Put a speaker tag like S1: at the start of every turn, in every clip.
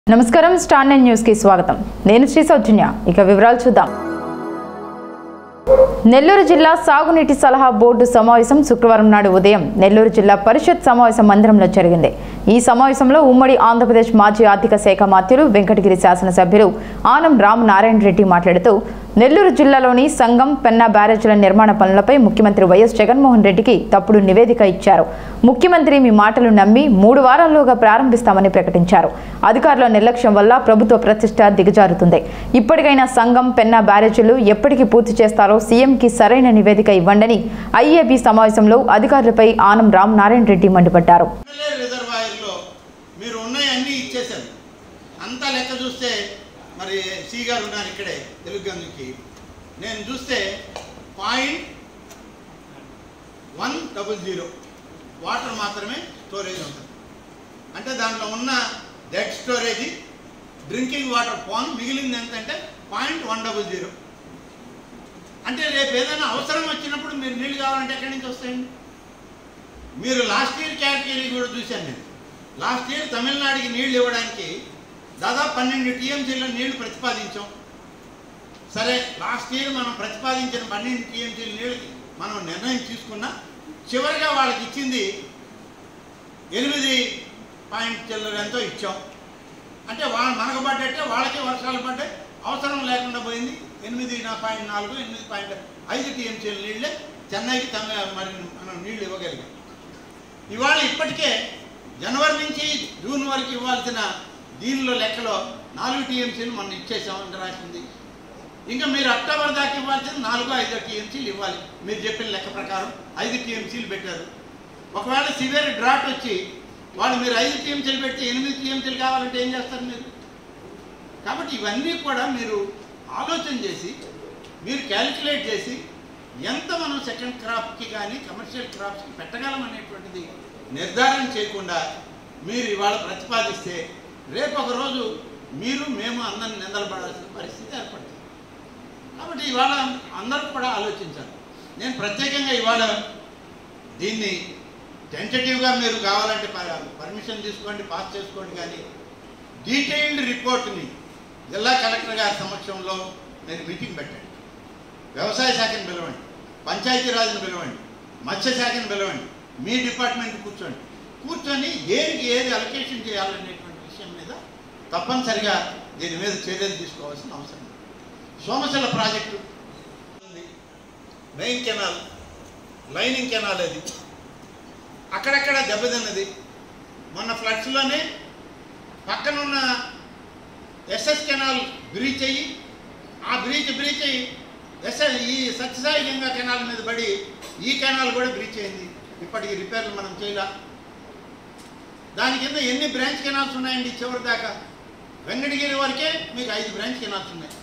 S1: నమస్కారం star nine news కి స్వాగతం నేను శ్రీ సౌజన్య ఇక వివరాలు చూద్దాం నెల్లూరు జిల్లా సాగునీటి సలహా బోర్డు సమావేశం శుక్రవారం నాడు ఉదయం నెల్లూరు జిల్లా పరిషత్ సమావేశ మందిరంలో జరిగింది ఈ సమావేశంలో ఉమ్మడి ఆంధ్రప్రదేశ్ మాజీ ఆర్థిక శాఖ మంత్రులు వెంకటగిరి శాసనసభ్యులు ఆనం రామ్ నారాయణ రెడ్డి మాట్లాడుతూ నెల్లూరు జిల్లాలోని సంగం పెన్నా బ్యారేజీల నిర్మాణ పనులపై ముఖ్యమంత్రి వైఎస్ జగన్మోహన్ రెడ్డికి తప్పుడు నివేదిక ఇచ్చారు ముఖ్యమంత్రి మీ మాటలు నమ్మి మూడు వారాల్లోగా ప్రారంభిస్తామని ప్రకటించారు అధికారుల నిర్లక్ష్యం వల్ల ప్రభుత్వ ప్రతిష్ట దిగజారుతుంది ఇప్పటికైనా సంగం పెన్నా బ్యారేజీలు ఎప్పటికి పూర్తి చేస్తారో సీఎంకి సరైన నివేదిక ఇవ్వండని ఐఏబీ సమావేశంలో అధికారులపై ఆనం రామ్ నారాయణ రెడ్డి మండిపడ్డారు
S2: ఎమ్మెల్యే రిజర్వాయర్లో మీరు ఉన్నాయన్నీ ఇచ్చేశారు అంతా లెక్క చూస్తే మరి సి గారు ఉన్నారు ఇక్కడే తెలుగు గంగుకి నేను చూస్తే point one double zero water మాత్రమే స్టోరేజ్ ఉంటుంది అంటే దాంట్లో ఉన్న డెడ్ స్టోరేజ్ డ్రింకింగ్ వాటర్ పాన్ మిగిలింది ఎంతంటే పాయింట్ వన్ డబుల్ జీరో అంటే రేపు ఏదైనా అవసరం వచ్చినప్పుడు మీరు నీళ్ళు కావాలంటే ఎక్కడి నుంచి వస్తాయండి మీరు లాస్ట్ ఇయర్ కేటగిరీ కూడా చూశాను నేను లాస్ట్ ఇయర్ తమిళనాడుకి నీళ్లు ఇవ్వడానికి దాదాపు పన్నెండు టీఎంసీలో నీళ్లు ప్రతిపాదించాం సరే లాస్ట్ ఇయర్ మనం ప్రతిపాదించిన పన్నెండు టీఎంసీల నీళ్ళకి మనం నిర్ణయం తీసుకున్నా చివరిగా వాళ్ళకి ఇచ్చింది ఎనిమిది పాయింట్ చిల్లర ఎంతో ఇచ్చాం అంటే వాళ్ళు మనకు పడ్డట్టే వాళ్ళకి వర్షాలు పడ్డాయి అవసరం లేకుండా పోయింది ఎనిమిది నా పాయింట్ నాలుగు ఎనిమిది పాయింట్ ఐదు టీఎంసీల నీళ్ళే చెన్నైకి తమిళ మరి మనం నీళ్లు ఇవ్వగలిగాం ఇవాళ ఇప్పటికే జనవరి నుంచి జూన్ వరకు ఇవ్వాల్సిన దీనిలో లెక్కలో నాలుగు టీఎంసీలు మనం ఇచ్చేసామని రాసింది ఇంకా మీరు అక్టోబర్ దాకా ఇవ్వాల్సిన నాలుగు ఐదు టీఎంసీలు ఇవ్వాలి మీరు చెప్పిన లెక్క ప్రకారం ఐదు టీఎంసీలు పెట్టారు ఒకవేళ సివియర్ డ్రాట్ వచ్చి వాళ్ళు మీరు ఐదు టీఎంసీలు పెడితే ఎనిమిది టీఎంసీలు కావాలంటే ఏం చేస్తారు మీరు కాబట్టి ఇవన్నీ కూడా మీరు ఆలోచన చేసి మీరు క్యాలిక్యులేట్ చేసి ఎంత మనం సెకండ్ క్రాప్కి కానీ కమర్షియల్ క్రాప్స్కి పెట్టగలం అనేటువంటిది నిర్ధారణ చేయకుండా మీరు ఇవాళ ప్రతిపాదిస్తే రేపు ఒక రోజు మీరు మేము అందరిని నిందలపడాల్సిన పరిస్థితి ఏర్పడుతుంది కాబట్టి ఇవాళ అందరూ కూడా ఆలోచించాలి నేను ప్రత్యేకంగా ఇవాళ దీన్ని టెంటటివ్గా మీరు కావాలంటే పర్మిషన్ తీసుకోండి పాస్ చేసుకోండి కానీ డీటెయిల్డ్ రిపోర్ట్ని జిల్లా కలెక్టర్ గారి సమక్షంలో నేను మీటింగ్ పెట్టండి వ్యవసాయ శాఖను పిలవండి పంచాయతీరాజ్ని పిలవండి మత్స్య శాఖను పిలవండి మీ డిపార్ట్మెంట్ కూర్చోండి కూర్చొని దేనికి ఏది అలొకేషన్ చేయాలనేటువంటి విషయం మీద తప్పనిసరిగా దీని మీద చర్యలు తీసుకోవాల్సిన అవసరం ఉంది. సోమశిల ప్రాజెక్టు ఉంది మెయిన్ కెనాల్ లైనింగ్ కెనాల్ అది అక్కడక్కడ దెబ్బతిన్నది మొన్న ఫ్లడ్స్లోనే పక్కనున్న ఎస్ఎస్ కెనాల్ బ్రీచ్ అయ్యి ఆ బ్రీచ్ బ్రీచ్ అయ్యి ఎస్ఎస్ ఈ సత్యసాయి గంగా కెనాల్ మీద పడి ఈ కెనాల్ కూడా బ్రీచ్ అయింది ఇప్పటికి రిపేర్లు మనం చేయలే దాని కింద ఎన్ని బ్రాంచ్ కెనాల్స్ ఉన్నాయండి చివరి దాకా వెంకటగిరి వరకే మీకు ఐదు బ్రాంచ్ కెనాల్స్ ఉన్నాయి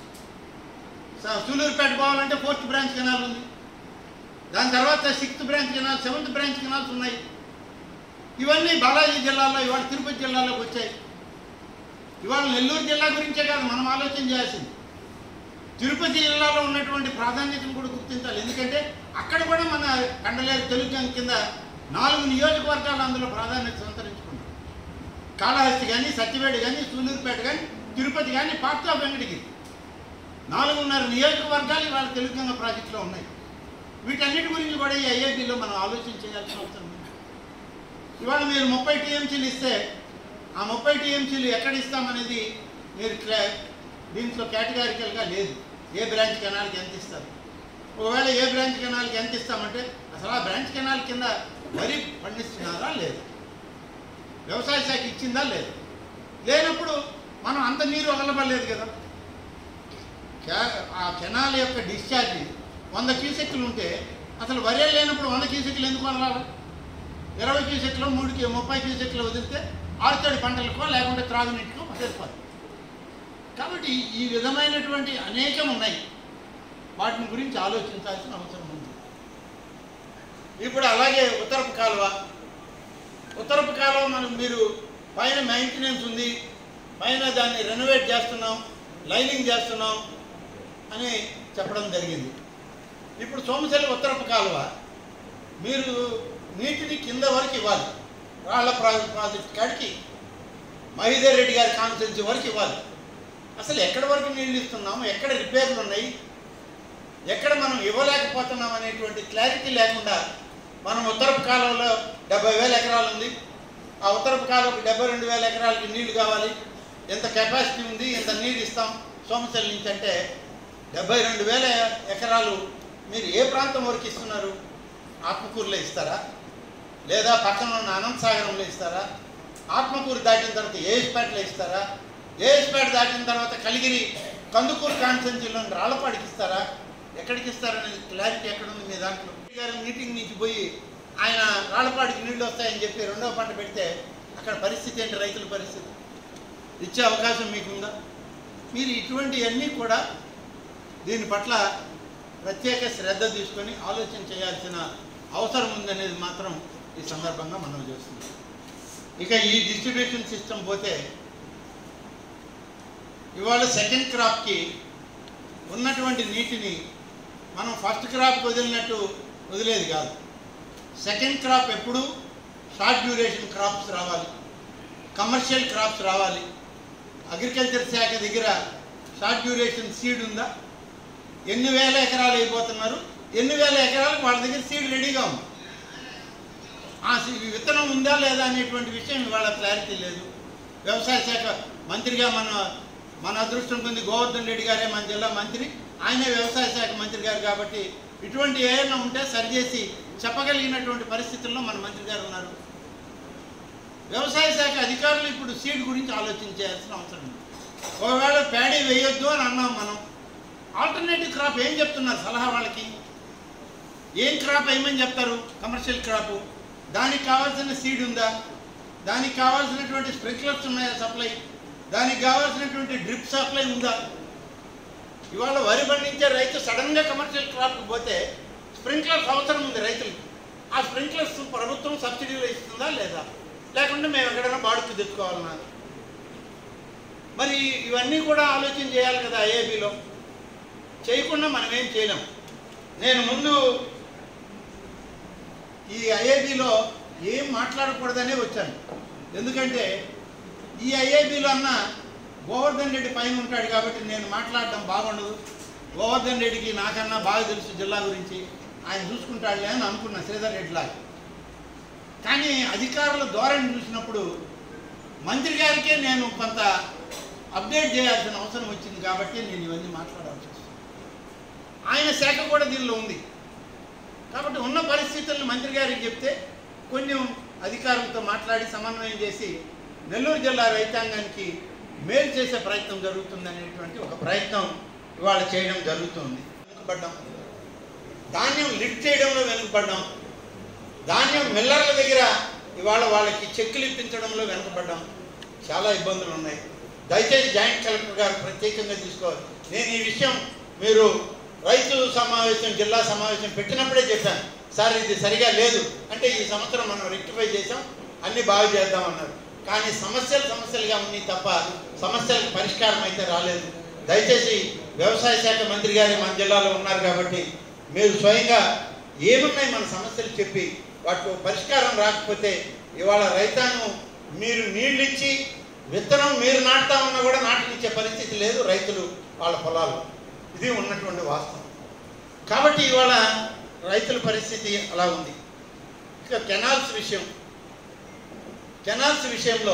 S2: స- సూలూరుపేట పోవాలంటే ఫోర్త్ బ్రాంచ్ కెనాల్ ఉంది దాని తర్వాత sixth branch canal seventh branch canals ఉన్నాయి ఇవన్నీ బాలాజీ జిల్లాలో ఇవాళ తిరుపతి జిల్లాలోకి వచ్చాయి ఇవాళ నెల్లూరు జిల్లా గురించే కాదు మనం ఆలోచన చేయాల్సింది తిరుపతి జిల్లాలో ఉన్నటువంటి ప్రాధాన్యతను కూడా గుర్తించాలి ఎందుకంటే అక్కడ కూడా మన కండలేరు తెలుగు గంగ కింద నాలుగు నియోజకవర్గాలు అందులో ప్రాధాన్యత సంతరించుకున్నాయి కాళహస్తి కానీ సత్యవేడి కానీ సూలూరుపేట కానీ తిరుపతి కానీ పార్ట్ ఆఫ్ వెంకటగిరి నాలుగున్నర నియోజకవర్గాలు ఇవాళ తెలుగు గంగ ప్రాజెక్టులో ఉన్నాయి వీటన్నిటి గురించి కూడా ఈ ఐఐబిలో మనం ఆలోచన చేయాల్సిన అవసరం ఉంది ఇవాళ మీరు ముప్పై టీఎంసీలు ఇస్తే ఆ ముప్పై టీఎంసీలు ఎక్కడ ఇస్తామనేది మీరు క్లా- దీంట్లో కేటగారికల్గా లేదు ఏ బ్రాంచ్ కెనాల్కి ఎంత ఇస్తారు ఒకవేళ ఏ బ్రాంచ్ కెనాల్కి ఎంత ఇస్తామంటే అసలు ఆ బ్రాంచ్ కెనాల్ కింద వరి పండిస్తున్నారా లేదు వ్యవసాయ శాఖ ఇచ్చిందా లేదు లేనప్పుడు మనం అంత నీరు వదలబడలేదు కదా క్యా- ఆ కెనాల్ యొక్క డిశ్చార్జ్ వంద క్యూసెక్లు ఉంటే అసలు వరే లేనప్పుడు వంద క్యూసెక్లు ఎందుకు వదలాలి ఇరవై క్యూసెక్లు మూడుకి ముప్పై క్యూసెక్లు వదిలితే ఆరుతడి పంటలకో లేకుంటే త్రాగునీటికో సరిపోదు కాబట్టి ఈ విధమైనటువంటి అనేకం ఉన్నాయి వాటిని గురించి ఆలోచించాల్సిన అవసరం ఉంది ఇప్పుడు అలాగే ఉత్తరపు కాలువ ఉత్తరపు కాలువ మనం మీరు పైన మెయింటెనెన్స్ ఉంది పైన దాన్ని రెనోవేట్ చేస్తున్నాం లైనింగ్ చేస్తున్నాం అని చెప్పడం జరిగింది ఇప్పుడు సోమశిల ఉత్తరపు కాలువ మీరు నీటిని కింద వరకు ఇవ్వాలి రాళ్ల ప్రాజెక్ట్ ప్రాజెక్ట్ కాడికి మహీధర్ రెడ్డి గారి కాన్స్టిట్యూన్సీ వరకు ఇవ్వాలి అసలు ఎక్కడి వరకు నీళ్ళు ఇస్తున్నాము ఎక్కడ రిపేర్లు ఉన్నాయి ఎక్కడ మనం ఇవ్వలేకపోతున్నాం అనేటువంటి క్లారిటీ లేకుండా మనం ఉత్తరపు కాలంలో డెబ్బై వేల ఎకరాలు ఉంది ఆ ఉత్తరపు కాలంలో డెబ్బై రెండు వేల ఎకరాలకి నీళ్లు కావాలి ఎంత కెపాసిటీ ఉంది ఎంత నీరు ఇస్తాం సోమశల నుంచి అంటే డెబ్బై రెండు వేల ఎకరాలు మీరు ఏ ప్రాంతం వరకు ఇస్తున్నారు ఆత్మకూరులో ఇస్తారా లేదా పక్కన ఉన్న అనంత సాగరంలో ఇస్తారా ఆత్మకూరు దాటిన తర్వాత ఏఎస్పేటలో ఇస్తారా ఏఎస్పేట దాటిన తర్వాత కలిగిరి కందుకూరు కాన్స్టెన్సీలో రాళ్ళపాడికి ఇస్తారా ఎక్కడికి ఇస్తారనేది క్లారిటీ ఎక్కడ ఉంది మీ దాంట్లో గారు మీటింగ్ నుంచి పోయి ఆయన రాళ్ళపాడికి నీళ్లు వస్తాయని చెప్పి రెండవ పంట పెడితే అక్కడ పరిస్థితి ఏంటి రైతుల పరిస్థితి ఇచ్చే అవకాశం మీకుందా మీరు ఇటువంటివన్నీ కూడా దీని పట్ల ప్రత్యేక శ్రద్ధ తీసుకొని ఆలోచన చేయాల్సిన అవసరం ఉందనేది మాత్రం ఈ సందర్భంగా మనం చేస్తున్నాం ఇక ఈ డిస్ట్రిబ్యూషన్ సిస్టమ్ పోతే ఇవాళ సెకండ్ క్రాప్కి ఉన్నటువంటి నీటిని మనం ఫస్ట్ క్రాప్ వదిలినట్టు వదిలేది కాదు సెకండ్ క్రాప్ ఎప్పుడు షార్ట్ డ్యూరేషన్ క్రాప్స్ రావాలి కమర్షియల్ క్రాప్స్ రావాలి అగ్రికల్చర్ శాఖ దగ్గర షార్ట్ డ్యూరేషన్ సీడ్ ఉందా ఎన్ని వేల ఎకరాలు అయిపోతున్నారు ఎన్ని వేల ఎకరాలకు వాళ్ళ దగ్గర సీడ్ రెడీగా ఉంది ఆ సీ- విత్తనం ఉందా లేదా అనేటువంటి విషయం ఇవాళ క్లారిటీ లేదు వ్యవసాయ శాఖ మంత్రిగా మన మన అదృష్టం పొంది గోవర్ధన్ రెడ్డి గారే మన జిల్లా మంత్రి ఆయనే వ్యవసాయ శాఖ మంత్రి గారు కాబట్టి ఇటువంటి ఏమైనా ఉంటే సరిచేసి చెప్పగలిగినటువంటి పరిస్థితుల్లో మన మంత్రి గారు ఉన్నారు వ్యవసాయ శాఖ అధికారులు ఇప్పుడు సీడ్ గురించి ఆలోచించాల్సిన అవసరం ఉంది ఒకవేళ ప్యాడీ వేయొద్దు అని అన్నాం మనం ఆల్టర్నేటివ్ క్రాప్ ఏం చెప్తున్నారు సలహా వాళ్ళకి ఏం క్రాప్ వేయమని చెప్తారు కమర్షియల్ క్రాప్ దానికి కావాల్సిన సీడ్ ఉందా దానికి కావాల్సినటువంటి స్ప్రింక్లర్స్ ఉన్నాయా సప్లై దానికి కావాల్సినటువంటి డ్రిప్ సప్లై ఉందా ఇవాళ వరి పండించే రైతు సడన్గా కమర్షియల్ క్రాప్కి పోతే స్ప్రింక్లర్స్ అవసరం ఉంది రైతులకు ఆ స్ప్రింక్లర్స్ ప్రభుత్వం సబ్సిడీలో ఇస్తుందా లేదా లేకుంటే మేము ఎక్కడైనా బాడుకు తెచ్చుకోవాలన్నా మరి ఇవన్నీ కూడా ఆలోచన చేయాలి కదా ఐఏబీలో చేయకుండా మనం ఏం చేయలేం నేను ముందు ఈ ఐఐబిలో ఏం మాట్లాడకూడదనే వచ్చాను ఎందుకంటే ఈ ఐఐబిలో అన్న గోవర్ధన్ రెడ్డి పైన ఉంటాడు కాబట్టి నేను మాట్లాడడం బాగుండదు గోవర్ధన్ రెడ్డికి నాకన్నా బాగా తెలుసు జిల్లా గురించి ఆయన చూసుకుంటాడులే అని అనుకున్నా శ్రీధర్ రెడ్డి లాగా కానీ అధికారుల ధోరణి చూసినప్పుడు మంత్రి గారికే నేను కొంత అప్డేట్ చేయాల్సిన అవసరం వచ్చింది కాబట్టి నేను ఇవన్నీ మాట్లాడాల్సి వస్తుంది ఆయన శాఖ కూడా దీనిలో ఉంది కాబట్టి ఉన్న పరిస్థితులను మంత్రి గారికి చెప్తే కొంచెం అధికారులతో మాట్లాడి సమన్వయం చేసి నెల్లూరు జిల్లా రైతాంగానికి మేలు చేసే ప్రయత్నం జరుగుతుందనేటువంటి ఒక ప్రయత్నం ఇవాళ చేయడం జరుగుతుంది వెనుకబడ్డాం ధాన్యం లిఫ్ట్ చేయడంలో వెనుకబడ్డాం ధాన్యం మిల్లర్ల దగ్గర ఇవాళ వాళ్ళకి చెక్కులు ఇప్పించడంలో వెనుకబడ్డాం చాలా ఇబ్బందులు ఉన్నాయి దయచేసి జాయింట్ కలెక్టర్ గారు ప్రత్యేకంగా తీసుకోవాలి నేను ఈ విషయం మీరు రైతు సమావేశం జిల్లా సమావేశం పెట్టినప్పుడే చెప్పాను సార్ ఇది సరిగా లేదు అంటే ఈ సంవత్సరం మనం రెక్టిఫై చేసాం అన్ని బాగు చేద్దామన్నారు కానీ సమస్యలు సమస్యలుగా ఉన్నాయి తప్ప సమస్యలకు పరిష్కారం అయితే రాలేదు దయచేసి వ్యవసాయ శాఖ మంత్రి గారి మన జిల్లాలో ఉన్నారు కాబట్టి మీరు స్వయంగా ఏమున్నాయి మన సమస్యలు చెప్పి వాటికి ఒక పరిష్కారం రాకపోతే ఇవాళ రైతాంగం మీరు నీళ్ళు ఇచ్చి విత్తనం మీరు నాటుతామన్నా కూడా నాటనిచ్చే పరిస్థితి లేదు రైతులు వాళ్ళ పొలాలు ఇది ఉన్నటువంటి వాస్తవం కాబట్టి ఇవాళ రైతుల పరిస్థితి అలా ఉంది ఇక కెనాల్స్ విషయం కెనాల్స్ విషయంలో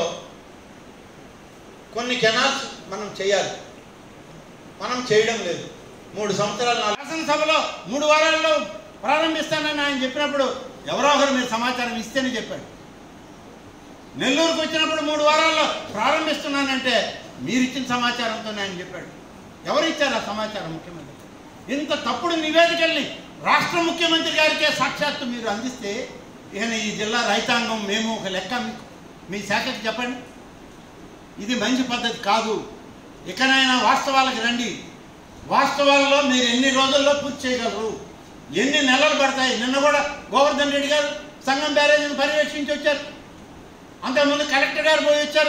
S2: కొన్ని కెనాల్స్ మనం చేయాలి మనం చేయడం లేదు మూడు సంవత్సరాలు నాలుగు- శాసనసభలో మూడు వారాల్లో ప్రారంభిస్తానని ఆయన చెప్పినప్పుడు ఎవరో ఒకరు మీరు సమాచారం ఇస్తేనే చెప్పాడు నెల్లూరుకు వచ్చినప్పుడు మూడు వారాల్లో ప్రారంభిస్తున్నానంటే మీరు ఇచ్చిన సమాచారంతోనే ఆయన చెప్పాడు ఎవరు ఇచ్చారు ఆ సమాచారం ముఖ్యమంత్రి ఇంత తప్పుడు నివేదికల్ని రాష్ట్ర ముఖ్యమంత్రి గారికే సాక్షాత్తు మీరు అందిస్తే ఇక ఈ జిల్లా రైతాంగం మేము ఒక లెక్క మీకు మీ శాఖకి చెప్పండి ఇది మంచి పద్ధతి కాదు ఇకనైనా వాస్తవాలకు రండి వాస్తవాల్లో మీరు ఎన్ని రోజుల్లో పూర్తి చేయగలరు ఎన్ని నెలలు పడతాయి నిన్న కూడా గోవర్ధన్ రెడ్డి గారు సంఘం బ్యారేజీని పర్యవేక్షించి వచ్చారు అంతకుముందు కలెక్టర్ గారు పోయి వచ్చారు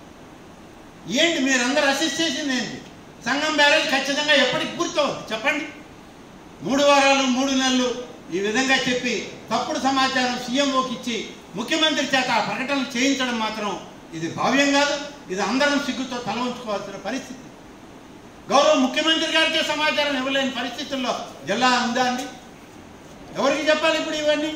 S2: ఏంటి మీరందరూ అసిస్ట్ చేసింది ఏంటి సంఘం బ్యారేజ్ ఖచ్చితంగా ఎప్పటికి పూర్తవుతుంది చెప్పండి మూడు వారాలు మూడు నెలలు ఈ విధంగా చెప్పి తప్పుడు సమాచారం సీఎంఓకి ఇచ్చి ముఖ్యమంత్రి చేత ఆ ప్రకటనలు చేయించడం మాత్రం ఇది భావ్యం కాదు ఇది అందరం సిగ్గుతో తల ఉంచుకోవాల్సిన పరిస్థితి గౌరవ ముఖ్యమంత్రి గారికే సమాచారం ఇవ్వలేని పరిస్థితుల్లో జిల్లా ఉందా అండి ఎవరికి చెప్పాలి ఇప్పుడు ఇవన్నీ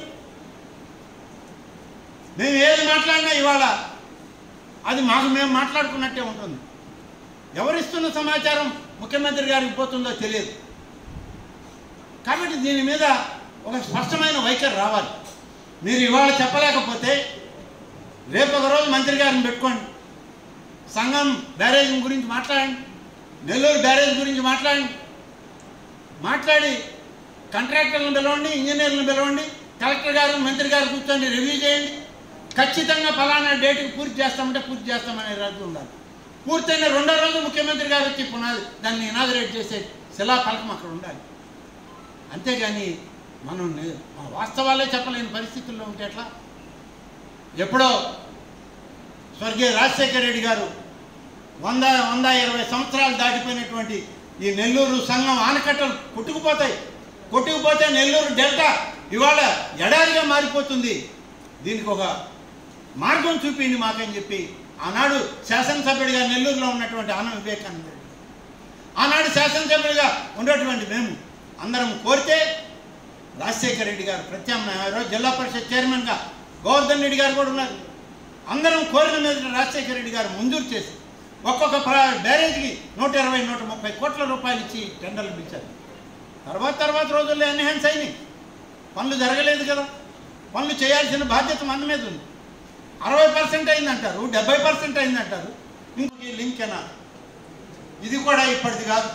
S2: మేము ఏది మాట్లాడినా ఇవాళ అది మాకు మేము మాట్లాడుకున్నట్టే ఉంటుంది ఎవరిస్తున్న సమాచారం ముఖ్యమంత్రి గారికి పోతుందో తెలియదు కాబట్టి దీని మీద ఒక స్పష్టమైన వైఖరి రావాలి మీరు ఇవాళ చెప్పలేకపోతే రేపు ఒక రోజు మంత్రి గారిని పెట్టుకోండి సంఘం బ్యారేజ్ గురించి మాట్లాడండి నెల్లూరు బ్యారేజ్ గురించి మాట్లాడండి మాట్లాడి కాంట్రాక్టర్లను పిలవండి ఇంజనీర్లను పిలవండి కలెక్టర్ గారు మంత్రి గారు కూర్చొని రివ్యూ చేయండి ఖచ్చితంగా ఫలానా డేట్కి పూర్తి చేస్తామంటే పూర్తి చేస్తామనే రోజు ఉండాలి పూర్తయిన రెండో రోజు ముఖ్యమంత్రి గారు వచ్చి పునాది దాన్ని ఇనాగరేట్ చేసే శిలా ఫలకం అక్కడ ఉండాలి అంతేగాని మనం నే- ఆ వాస్తవాలే చెప్పలేని పరిస్థితుల్లో ఉంటే ఎట్లా ఎప్పుడో స్వర్గీయ రాజశేఖర రెడ్డి గారు వంద వంద ఇరవై సంవత్సరాలు దాటిపోయినటువంటి ఈ నెల్లూరు సంఘం ఆనకట్టలు కొట్టుకుపోతాయి కొట్టుకుపోతే నెల్లూరు డెల్టా ఇవాళ ఎడారిగా మారిపోతుంది దీనికి ఒక మార్గం చూపిండి మాకని చెప్పి ఆనాడు శాసనసభ్యుడిగా నెల్లూరులో ఉన్నటువంటి ఆనం వివేకానంద రెడ్డి ఆనాడు శాసనసభ్యుడిగా ఉన్నటువంటి మేము అందరం కోరితే రాజశేఖర రెడ్డి గారు ప్రత్యామ్నాయ ఆ రోజు జిల్లా పరిషత్ చైర్మన్గా గోవర్ధన్ రెడ్డి గారు కూడా ఉన్నారు అందరం కోరిన మీద రాజశేఖర రెడ్డి గారు మంజూరు చేసి ఒక్కొక్క ప్ర- బ్యారేజ్కి నూట ఇరవై నూట ముప్పై కోట్ల రూపాయలు ఇచ్చి టెండర్లు పిలిచారు తర్వాత తర్వాత రోజుల్లో ఎన్హాన్స్ అయినాయి పనులు జరగలేదు కదా పనులు చేయాల్సిన బాధ్యత మన మీద ఉంది అరవై పర్సెంట్ అయిందంటారు డెబ్బై పర్సెంట్ అయిందంటారు ఇంకొక లింక్ కెనాల్ ఇది కూడా ఇప్పటిది కాదు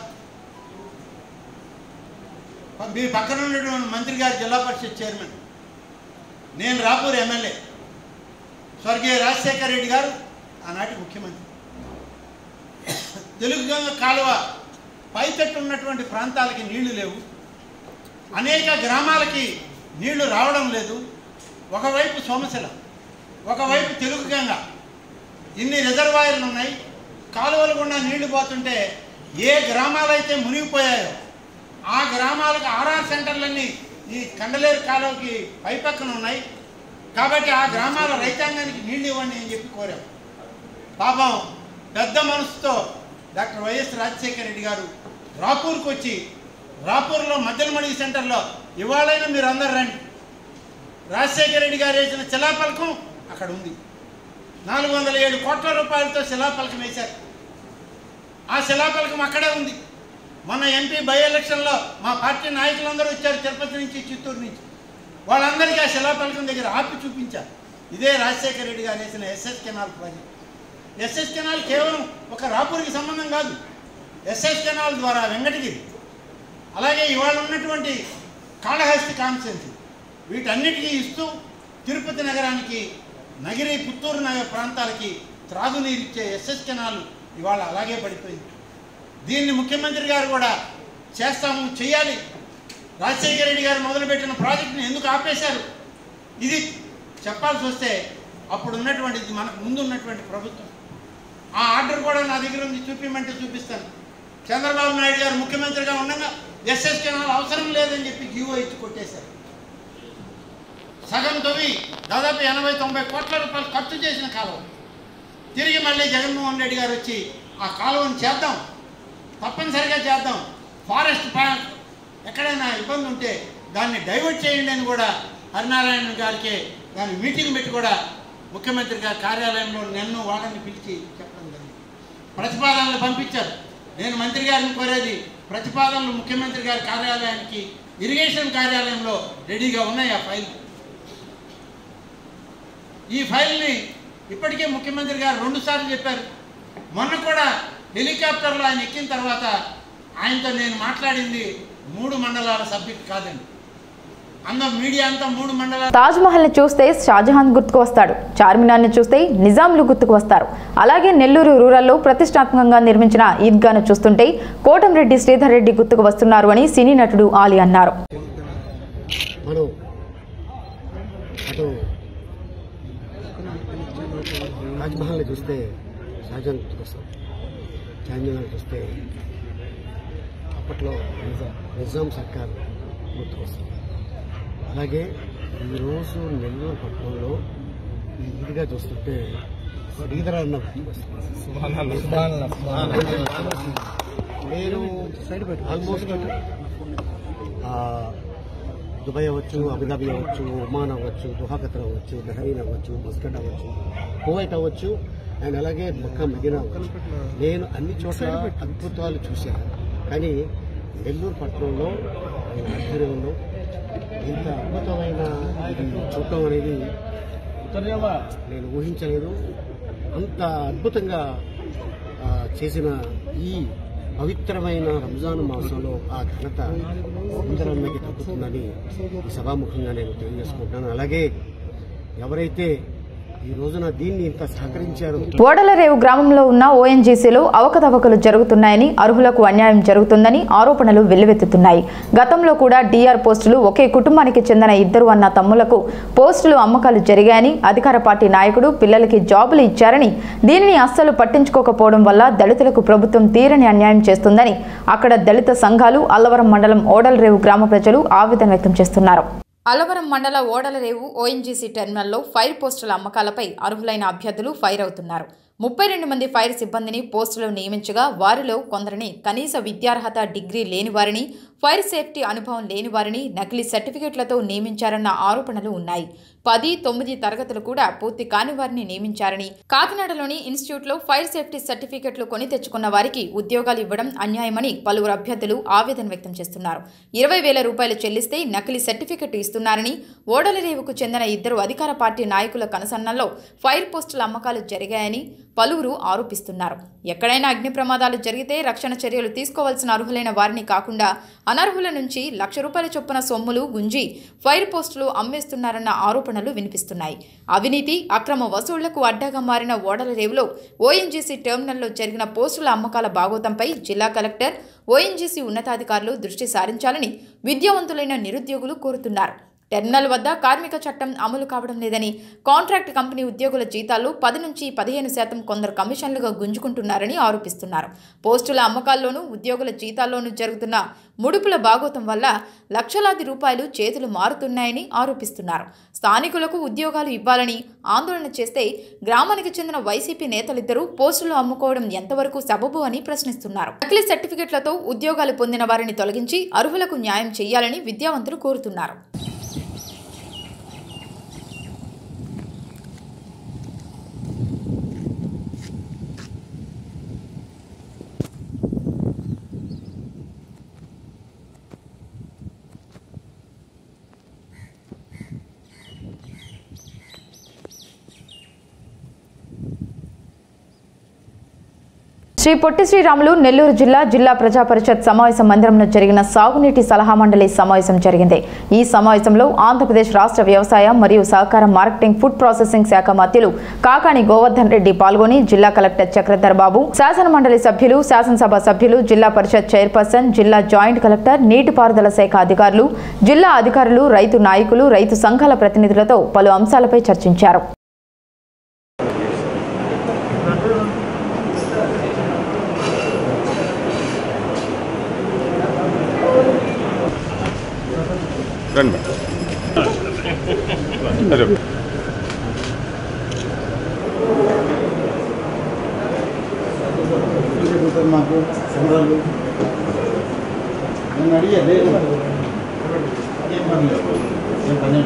S2: మీ పక్కన ఉన్నటువంటి మంత్రి గారు జిల్లా పరిషత్ చైర్మన్ నేను రాపూర్ ఎమ్మెల్యే స్వర్గీయ రాజశేఖర రెడ్డి గారు ఆనాటి ముఖ్యమంత్రి తెలుగు గంగ కాలువ పైతట్టు ఉన్నటువంటి ప్రాంతాలకి నీళ్లు లేవు అనేక గ్రామాలకి నీళ్లు రావడం లేదు ఒకవైపు సోమశిల ఒకవైపు తెలుగు గంగ ఇన్ని రిజర్వాయర్లు ఉన్నాయి కాలువలు గుండా నీళ్లు పోతుంటే ఏ గ్రామాలైతే మునిగిపోయాయో ఆ గ్రామాలకు ఆర్ఆర్ సెంటర్లన్నీ ఈ కండలేరు కాలువకి పైపక్కన ఉన్నాయి కాబట్టి ఆ గ్రామాల రైతాంగానికి నీళ్లు ఇవ్వండి అని చెప్పి కోరాం పాపం పెద్ద మనసుతో డాక్టర్ వైఎస్ రాజశేఖర రెడ్డి గారు రాపూర్కి వచ్చి రాపూర్లో మధ్యలమణి సెంటర్లో ఇవాళైనా మీరు అందరు రండి రాజశేఖర రెడ్డి గారు వేసిన శిలాఫలకం అక్కడ ఉంది నాలుగు వందల ఏడు కోట్ల రూపాయలతో శిలాఫలకం వేశారు ఆ శిలాఫలకం అక్కడే ఉంది మొన్న ఎంపీ బై ఎలక్షన్లో మా పార్టీ నాయకులందరూ వచ్చారు తిరుపతి నుంచి చిత్తూరు నుంచి వాళ్ళందరికీ ఆ శిలాఫలకం దగ్గర ఆపి చూపించారు ఇదే రాజశేఖర రెడ్డి గారు వేసిన SS canal project SS canal కేవలం ఒక రాపూర్కి సంబంధం కాదు ఎస్ఎస్ కెనాల్ ద్వారా వెంకటగిరి అలాగే ఇవాళ ఉన్నటువంటి కాళహస్తి కాన్స్టెన్సీ వీటన్నిటికీ ఇస్తూ తిరుపతి నగరానికి నగిరి పుత్తూరు నగర ప్రాంతాలకి త్రాగునీరు ఇచ్చే ఎస్ఎస్ కెనాల్ ఇవాళ అలాగే పడిపోయింది దీన్ని ముఖ్యమంత్రి గారు కూడా చేస్తాము చేయాలి రాజశేఖర రెడ్డి గారు మొదలుపెట్టిన ప్రాజెక్టుని ఎందుకు ఆపేశారు ఇది చెప్పాల్సి వస్తే అప్పుడు ఉన్నటువంటి ఇది మనకు ముందు ఉన్నటువంటి ప్రభుత్వం ఆ ఆర్డర్ కూడా నా దగ్గర ఉంది చూపించమంటే చూపిస్తాను చంద్రబాబు నాయుడు గారు ముఖ్యమంత్రిగా ఉండగా ఎస్ఎస్ కెనాల్ అవసరం లేదని చెప్పి జీవో ఇచ్చి కొట్టేశారు సగం తవ్వి దాదాపు ఎనభై తొంభై కోట్ల రూపాయలు ఖర్చు చేసిన కాలువ తిరిగి మళ్ళీ జగన్మోహన్ రెడ్డి గారు వచ్చి ఆ కాలువను చేద్దాం తప్పనిసరిగా చేద్దాం ఫారెస్ట్ ప్లాన్ ఎక్కడైనా ఇబ్బంది ఉంటే దాన్ని డైవర్ట్ చేయండి అని కూడా హరినారాయణ గారికి దాని మీటింగ్ పెట్టి కూడా ముఖ్యమంత్రి గారి కార్యాలయంలో నన్ను వాళ్ళని పిలిచి చెప్పడం జరిగింది ప్రతిపాదనలు పంపించారు నేను మంత్రి గారిని కోరేది ప్రతిపాదనలు ముఖ్యమంత్రి గారి కార్యాలయానికి ఇరిగేషన్ కార్యాలయంలో రెడీగా ఉన్నాయి ఆ ఫైల్ ఈ ఫైల్ని ఇప్పటికే ముఖ్యమంత్రి గారు రెండుసార్లు చెప్పారు మొన్న కూడా హెలికాప్టర్లో ఆయన ఎక్కిన తర్వాత ఆయనతో నేను మాట్లాడింది మూడు మండలాల సబ్జెక్ట్ కాదండి అంత మీడియా అంతా మూడు మండలాల
S1: తాజ్ మహల్ ని చూస్తే షాజహాన్ గుర్తుకు వస్తాడు చార్మినార్ ని చూస్తే నిజాంలు గుర్తుకు వస్తారు అలాగే నెల్లూరు రూరల్లో ప్రతిష్టాత్మకంగా నిర్మించిన ఈద్గాను చూస్తుంటే కోటంరెడ్డి శ్రీధర్ రెడ్డి గుర్తుకు వస్తున్నారు అని సినీ నటుడు ఆలి అన్నారు
S3: మనం అటు తాజ్మహల్ని చూస్తే షాజహాన్ గుర్తుకొస్తాం చార్మినార్ చూస్తే అప్పట్లో నిజాం నిజాం సర్కార్ గుర్తుకొస్తాం అలాగే ఈరోజు నెల్లూరు పట్టణంలో ఈ ఈద్గా చూస్తుంటే శ్రీధర్ అన్న నేను ఆల్మోస్ట్ ఆ, దుబాయ్ అవ్వచ్చు అబుదాబి అవ్వచ్చు ఒమాన్ అవ్వచ్చు దుహాకతర్ అవ్వచ్చు బహరీన్ అవ్వచ్చు మస్కట్ అవ్వచ్చు కువైట్ అవ్వచ్చు అండ్ అలాగే మక్కా మదీనా అవ్వచ్చు నేను అన్ని చోట్ల అద్భుతాలు చూశాను కానీ నెల్లూరు పట్టణంలో ఆయన ఆధ్వర్యంలో ఇంత అద్భుతమైన ఇది చూడటం అనేది నేను ఊహించలేదు అంత అద్భుతంగా ఆ, చేసిన ఈ పవిత్రమైన రంజాన్ మాసంలో ఆ ఘనత అందరన్నకి తగ్గుతుందని ఈ సభాముఖంగా నేను తెలియజేసుకుంటున్నాను అలాగే ఎవరైతే ఈ రోజున దీన్ని ఇంత సహకరించారో
S1: ఓడలరేవు గ్రామంలో ఉన్న ఓఎన్జీసీలో అవకతవకలు జరుగుతున్నాయని అర్హులకు అన్యాయం జరుగుతుందని ఆరోపణలు వెల్లువెత్తుతున్నాయి గతంలో కూడా డీఆర్ పోస్టులు ఒకే కుటుంబానికి చెందిన ఇద్దరు అన్న తమ్ములకు పోస్టులు అమ్మకాలు జరిగాయని అధికార పార్టీ నాయకుడు పిల్లలకి జాబులు ఇచ్చారని దీనిని అస్సలు పట్టించుకోకపోవడం వల్ల దళితులకు ప్రభుత్వం తీరని అన్యాయం చేస్తుందని అక్కడ దళిత సంఘాలు అల్లవరం మండలం ఓడలరేవు గ్రామ ప్రజలు ఆవేదన వ్యక్తం చేస్తున్నారు అలవరం మండల ఓడలరేవు ఓఎన్జీసీ టెర్మినల్లో ఫైర్ పోస్టుల అమ్మకాలపై అర్హులైన అభ్యర్థులు ఫైర్ అవుతున్నారు ముప్పై రెండు మంది ఫైర్ సిబ్బందిని పోస్టులో నియమించగా వారిలో కొందరిని కనీస విద్యార్హత డిగ్రీ లేని వారిని ఫైర్ సేఫ్టీ అనుభవం లేని వారిని నకిలీ సర్టిఫికెట్లతో నియమించారన్న ఆరోపణలు ఉన్నాయి పది తొమ్మిది తరగతులు కూడా పూర్తి కాని వారిని నియమించారని కాకినాడలోని ఇన్స్టిట్యూట్లో ఫైర్ సేఫ్టీ సర్టిఫికెట్లు కొని తెచ్చుకున్న వారికి ఉద్యోగాలు ఇవ్వడం అన్యాయమని పలువురు అభ్యర్థులు ఆవేదన వ్యక్తం చేస్తున్నారు ఇరవై వేల రూపాయలు చెల్లిస్తే నకిలీ సర్టిఫికెట్ ఇస్తున్నారని ఓడలరేవుకు చెందిన ఇద్దరు అధికార పార్టీ నాయకుల కనసన్నల్లో ఫైర్ పోస్టుల అమ్మకాలు జరిగాయని పలువురు ఆరోపిస్తున్నారు ఎక్కడైనా అగ్ని ప్రమాదాలు జరిగితే రక్షణ చర్యలు తీసుకోవాల్సిన అర్హులైన వారిని కాకుండా అనర్హుల నుంచి లక్ష రూపాయల చొప్పున సొమ్ములు గుంజి ఫైర్ పోస్టులు అమ్మేస్తున్నారన్న ఆరోపణలు వినిపిస్తున్నాయి అవినీతి అక్రమ వసూళ్లకు అడ్డాగా మారిన ఓడల రేవులో ఓఎన్జీసీ టెర్మినల్లో జరిగిన పోస్టుల అమ్మకాల బాగోతంపై జిల్లా కలెక్టర్ ఓఎన్జీసీ ఉన్నతాధికారులు దృష్టి సారించాలని విద్యావంతులైన నిరుద్యోగులు కోరుతున్నారు టెర్మినల్ వద్ద కార్మిక చట్టం అమలు కావడం లేదని కాంట్రాక్ట్ కంపెనీ ఉద్యోగుల జీతాల్లో పది నుంచి పదిహేను శాతం కొందరు కమిషన్లుగా గుంజుకుంటున్నారని ఆరోపిస్తున్నారు పోస్టుల అమ్మకాల్లోనూ ఉద్యోగుల జీతాల్లోనూ జరుగుతున్న ముడుపుల బాగోతం వల్ల లక్షలాది రూపాయలు చేతులు మారుతున్నాయని ఆరోపిస్తున్నారు స్థానికులకు ఉద్యోగాలు ఇవ్వాలని ఆందోళన చేస్తే గ్రామానికి చెందిన వైసీపీ నేతలిద్దరూ పోస్టులు అమ్ముకోవడం ఎంతవరకు సబబు అని ప్రశ్నిస్తున్నారు నకిలీ సర్టిఫికెట్లతో ఉద్యోగాలు పొందిన వారిని తొలగించి అర్హులకు న్యాయం చేయాలని విద్యావంతులు కోరుతున్నారు శ్రీ పొట్టి శ్రీరాములు నెల్లూరు జిల్లా జిల్లా ప్రజా పరిషత్ సమావేశ మందిరంలో జరిగిన సాగునీటి సలహా మండలి సమావేశం జరిగింది ఈ సమావేశంలో ఆంధ్రప్రదేశ్ రాష్ట్ర వ్యవసాయ మరియు సహకార మార్కెటింగ్ ఫుడ్ ప్రాసెసింగ్ శాఖ మంత్రులు కాకాని గోవర్ధన్ రెడ్డి పాల్గొని జిల్లా కలెక్టర్ చక్రధర్ బాబు శాసన మండలి సభ్యులు శాసనసభ సభ్యులు జిల్లా పరిషత్ చైర్పర్సన్ జిల్లా జాయింట్ కలెక్టర్ నీటిపారుదల శాఖ అధికారులు జిల్లా అధికారులు రైతు నాయకులు రైతు సంఘాల ప్రతినిధులతో పలు అంశాలపై చర్చించారు
S4: రండి అదే
S5: మాకు సంబరాలు నేను అడిగా లేదు ఏం పని లేదు ఏం పని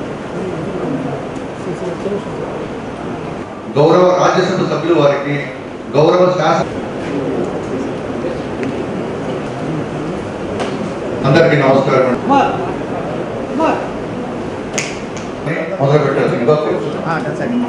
S6: గౌరవ రాజ్యసభ సభ్యులు వారికి గౌరవ శాసన అందరికీ నమస్కారం అండి. మొదలు పెట్టాల్సిందిగా కోరుతున్నాను.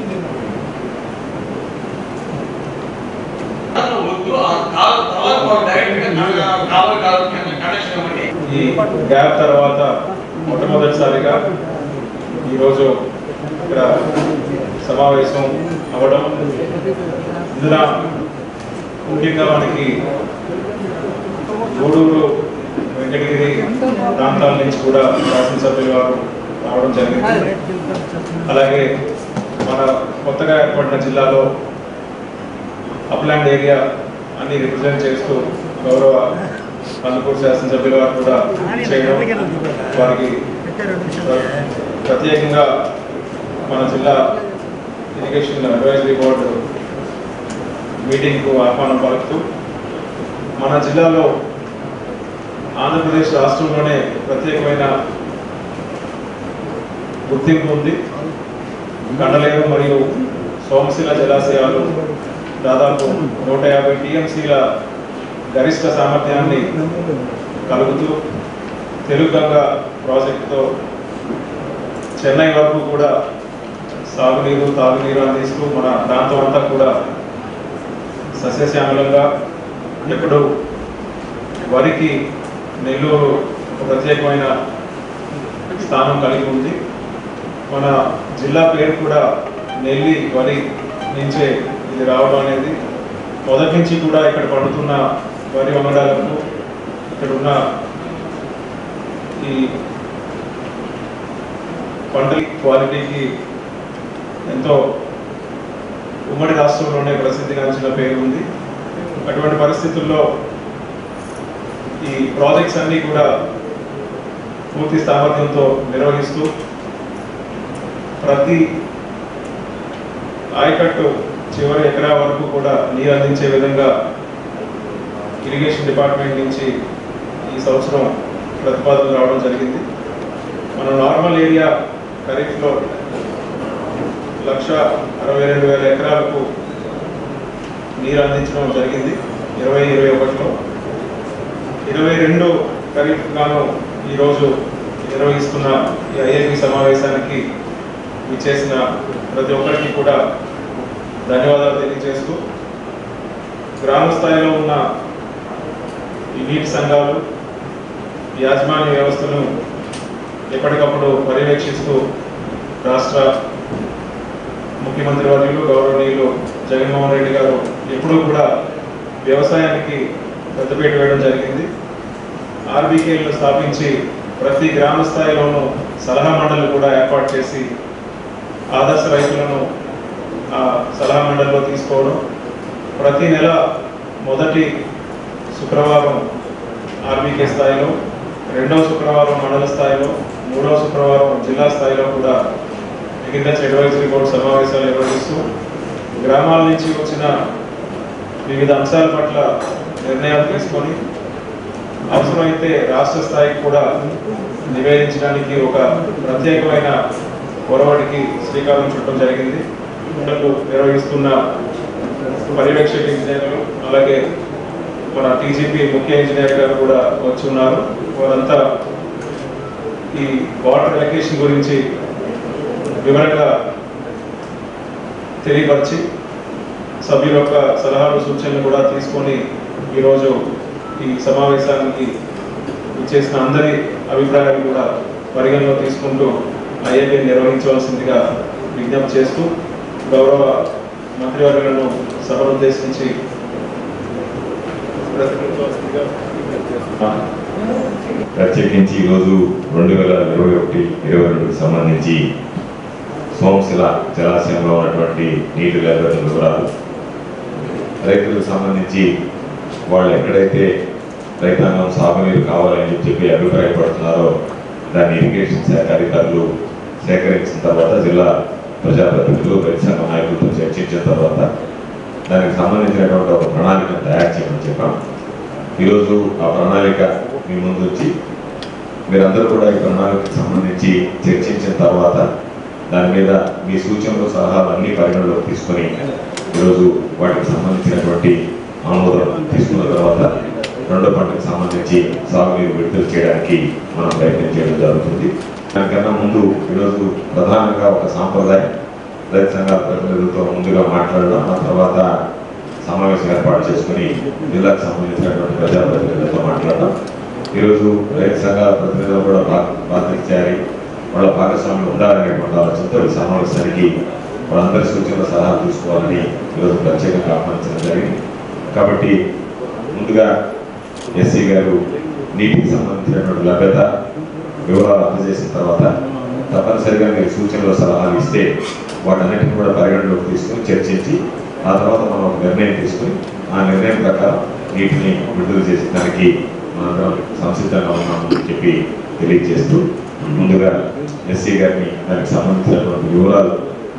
S7: ఈ గ్యాప్ తర్వాత మొట్టమొదటిసారిగా ఈరోజు ఇక్కడ సమావేశం అవ్వడం ఇందులో ముఖ్యంగా మనకి గూడూరు వెంకటగిరి ప్రాంతాల నుంచి కూడా శాసనసభ్యులు వారు రావడం జరిగింది అలాగే మన కొత్తగా ఏర్పడిన జిల్లాలో అప్లాండ్ ఏరియా అన్ని రిప్రజెంట్ చేస్తూ గౌరవ కందుకూరు శాసనసభ్యుల వారు కూడా చేయడం వారికి ప్ర- ప్రత్యేకంగా మన జిల్లా ఇరిగేషన్ అడ్వైజరీ బోర్డు మీటింగ్కు ఆహ్వానం పలుకుతూ మన జిల్లాలో ఆంధ్రప్రదేశ్ రాష్ట్రంలోనే ప్రత్యేకమైన గుర్తింపు ఉంది కండలేరు మరియు సోమశిల జలాశయాలు దాదాపు నూట యాభై టీఎంసీల గరిష్ట సామర్థ్యాన్ని కలుగుతూ తెలుగంగా ప్రాజెక్టుతో చెన్నై వరకు కూడా సాగునీరు తాగునీరు అందిస్తూ మన ప్రాంతం అంతా కూడా సస్యశ్యామలంగా ఎప్పుడు వరికి నెల్లూరు ఒక ప్రత్యేకమైన స్థానం కలిగి ఉంది మన జిల్లా పేరు కూడా నెల్లి వరి నుంచే ఇది రావడం అనేది మొదటి నుంచి కూడా ఇక్కడ పండుతున్న వరి వంగడాలకు ఇక్కడ ఉన్న ఈ పంటల క్వాలిటీకి ఎంతో ఉమ్మడి రాష్ట్రంలోనే ప్రసిద్ధిగాంచిన పేరు ఉంది అటువంటి పరిస్థితుల్లో ఈ ప్రాజెక్ట్స్ అన్నీ కూడా పూర్తి సామర్థ్యంతో నిర్వహిస్తూ ప్రతి ఆయకట్టు చివరి ఎకరా వరకు కూడా నీరు అందించే విధంగా ఇరిగేషన్ డిపార్ట్మెంట్ నుంచి ఈ సంవత్సరం ప్రతిపాదనలు రావడం జరిగింది మన నార్మల్ ఏరియా ఖరీఫ్లో లక్ష అరవై రెండు వేల ఎకరాలకు నీరు అందించడం జరిగింది ఇరవై ఇరవై ఒకటిలో ఇరవై రెండు ఖరీఫ్ గాను ఈరోజు నిర్వహిస్తున్న ఈ ఐఐపి సమావేశానికి ఇచ్చేసిన ప్రతి ఒక్కరికి కూడా ధన్యవాదాలు తెలియజేస్తూ గ్రామ స్థాయిలో ఉన్న ఈ నీటి సంఘాలు యాజమాన్య వ్యవస్థను ఎప్పటికప్పుడు పర్యవేక్షిస్తూ రాష్ట్ర ముఖ్యమంత్రి వర్యులు గౌరవనీయులు జగన్మోహన్ రెడ్డి గారు ఎప్పుడూ కూడా వ్యవసాయానికి పెద్దపీట వేయడం జరిగింది ఆర్బీకేలను స్థాపించి ప్రతి గ్రామ స్థాయిలోనూ సలహా మండలి కూడా ఏర్పాటు చేసి ఆదర్శ రైతులను ఆ సలహా మండలిలో తీసుకోవడం ప్రతి నెల మొదటి శుక్రవారం ఆర్బీకే స్థాయిలో రెండవ శుక్రవారం మండల స్థాయిలో మూడవ శుక్రవారం జిల్లా స్థాయిలో కూడా అగ్రికల్చర్ అడ్వైజరీ బోర్డు సమావేశాలు నిర్వహిస్తూ గ్రామాల నుంచి వచ్చిన వివిధ అంశాల పట్ల నిర్ణయాలు తీసుకొని అవసరమైతే రాష్ట్ర స్థాయికి కూడా నివేదించడానికి ఒక ప్రత్యేకమైన పొరవడికి శ్రీకారం చుట్టడం జరిగింది వీళ్ళు నిర్వహిస్తున్న పర్యవేక్షక ఇంజనీర్లు అలాగే మన టీజీపీ ముఖ్య ఇంజనీర్ గారు కూడా వచ్చి ఉన్నారు వారంతా ఈ వాటర్ ఎలకేషన్ గురించి వివరంగా తెలియపరిచి సభ్యుల యొక్క సలహాలు సూచనలు కూడా తీసుకొని ఈరోజు ఈ సమావేశానికి ఇచ్చేసిన అందరి అభిప్రాయాలు కూడా పరిగణలో తీసుకుంటూ ఐఏపీ నిర్వహించవలసిందిగా విజ్ఞప్తి చేస్తూ గౌరవ మంత్రివర్యులను సభను ఉద్దేశించి ప్రతినిధించవలసిందిగా విజ్ఞప్తి చేస్తున్నాను
S4: ప్రత్యేకించి ఈరోజు రెండు వేల ఇరవై ఒకటి ఇరవై రెండుకి సంబంధించి సోమశిల జలాశయంలో ఉన్నటువంటి నీటి లభ్యత వివరాలు రైతులకు సంబంధించి వాళ్ళు ఎక్కడైతే రైతాంగం సాగునీరు కావాలని చెప్పి అభిప్రాయపడుతున్నారో దాన్ని ఇరిగేషన్ శాఖ అధికారులు సేకరించిన తర్వాత జిల్లా ప్రజాప్రతినిధులు రైతు సంఘ నాయకులతో చర్చించిన తర్వాత దానికి సంబంధించినటువంటి ఒక ప్రణాళికను తయారు చేయమని చెప్పాం ఈరోజు ఆ ప్రణాళిక మీ ముందు వచ్చి మీరందరూ కూడా ఈ ప్రణాళికకు సంబంధించి చర్చించిన తర్వాత దాని మీద మీ సూచనలు సలహాలు అన్ని పరిగణలోకి తీసుకొని ఈరోజు వాటికి సంబంధించినటువంటి ఆమోదం తీసుకున్న తర్వాత రెండో పంటకు సంబంధించి సాగునీరు విడుదల చేయడానికి మనం ప్రయత్నం చేయడం జరుగుతుంది దానికన్నా ముందు ఈరోజు ప్రధానంగా ఒక సాంప్రదాయం రైతు సంఘాల ప్రతినిధులతో ముందుగా మాట్లాడడం ఆ తర్వాత సమావేశం ఏర్పాటు చేసుకుని జిల్లాకు సంబంధించినటువంటి ప్రజాప్రతినిధులతో మాట్లాడడం ఈరోజు రైతు సంఘాల ప్రతినిధులు కూడా బా- బాధ్యత చేయాలి వాళ్ళ భాగస్వామ్యం ఉండాలనేటువంటి ఆలోచనతో ఈ సమావేశానికి వాళ్ళందరి సూచనల సలహాలు తీసుకోవాలని ఈరోజు ప్రత్యేకంగా ఆహ్వానించడం జరిగింది కాబట్టి ముందుగా ఎస్సీ గారు నీటికి సంబంధించినటువంటి లభ్యత వివరాలు అందజేసిన తర్వాత తప్పనిసరిగా మీరు సూచనలు సలహాలు ఇస్తే వాటన్నిటిని కూడా పరిగణలోకి తీసుకుని చర్చించి ఆ తర్వాత మనం ఒక నిర్ణయం తీసుకుని ఆ నిర్ణయం ప్రకారం నీటిని విడుదల చేసే దానికి మనందరం సంసిద్ధంగా ఉన్నామని చెప్పి తెలియజేస్తూ ముందుగా ఎస్సీ గారిని దానికి సంబంధించినటువంటి వివరాలు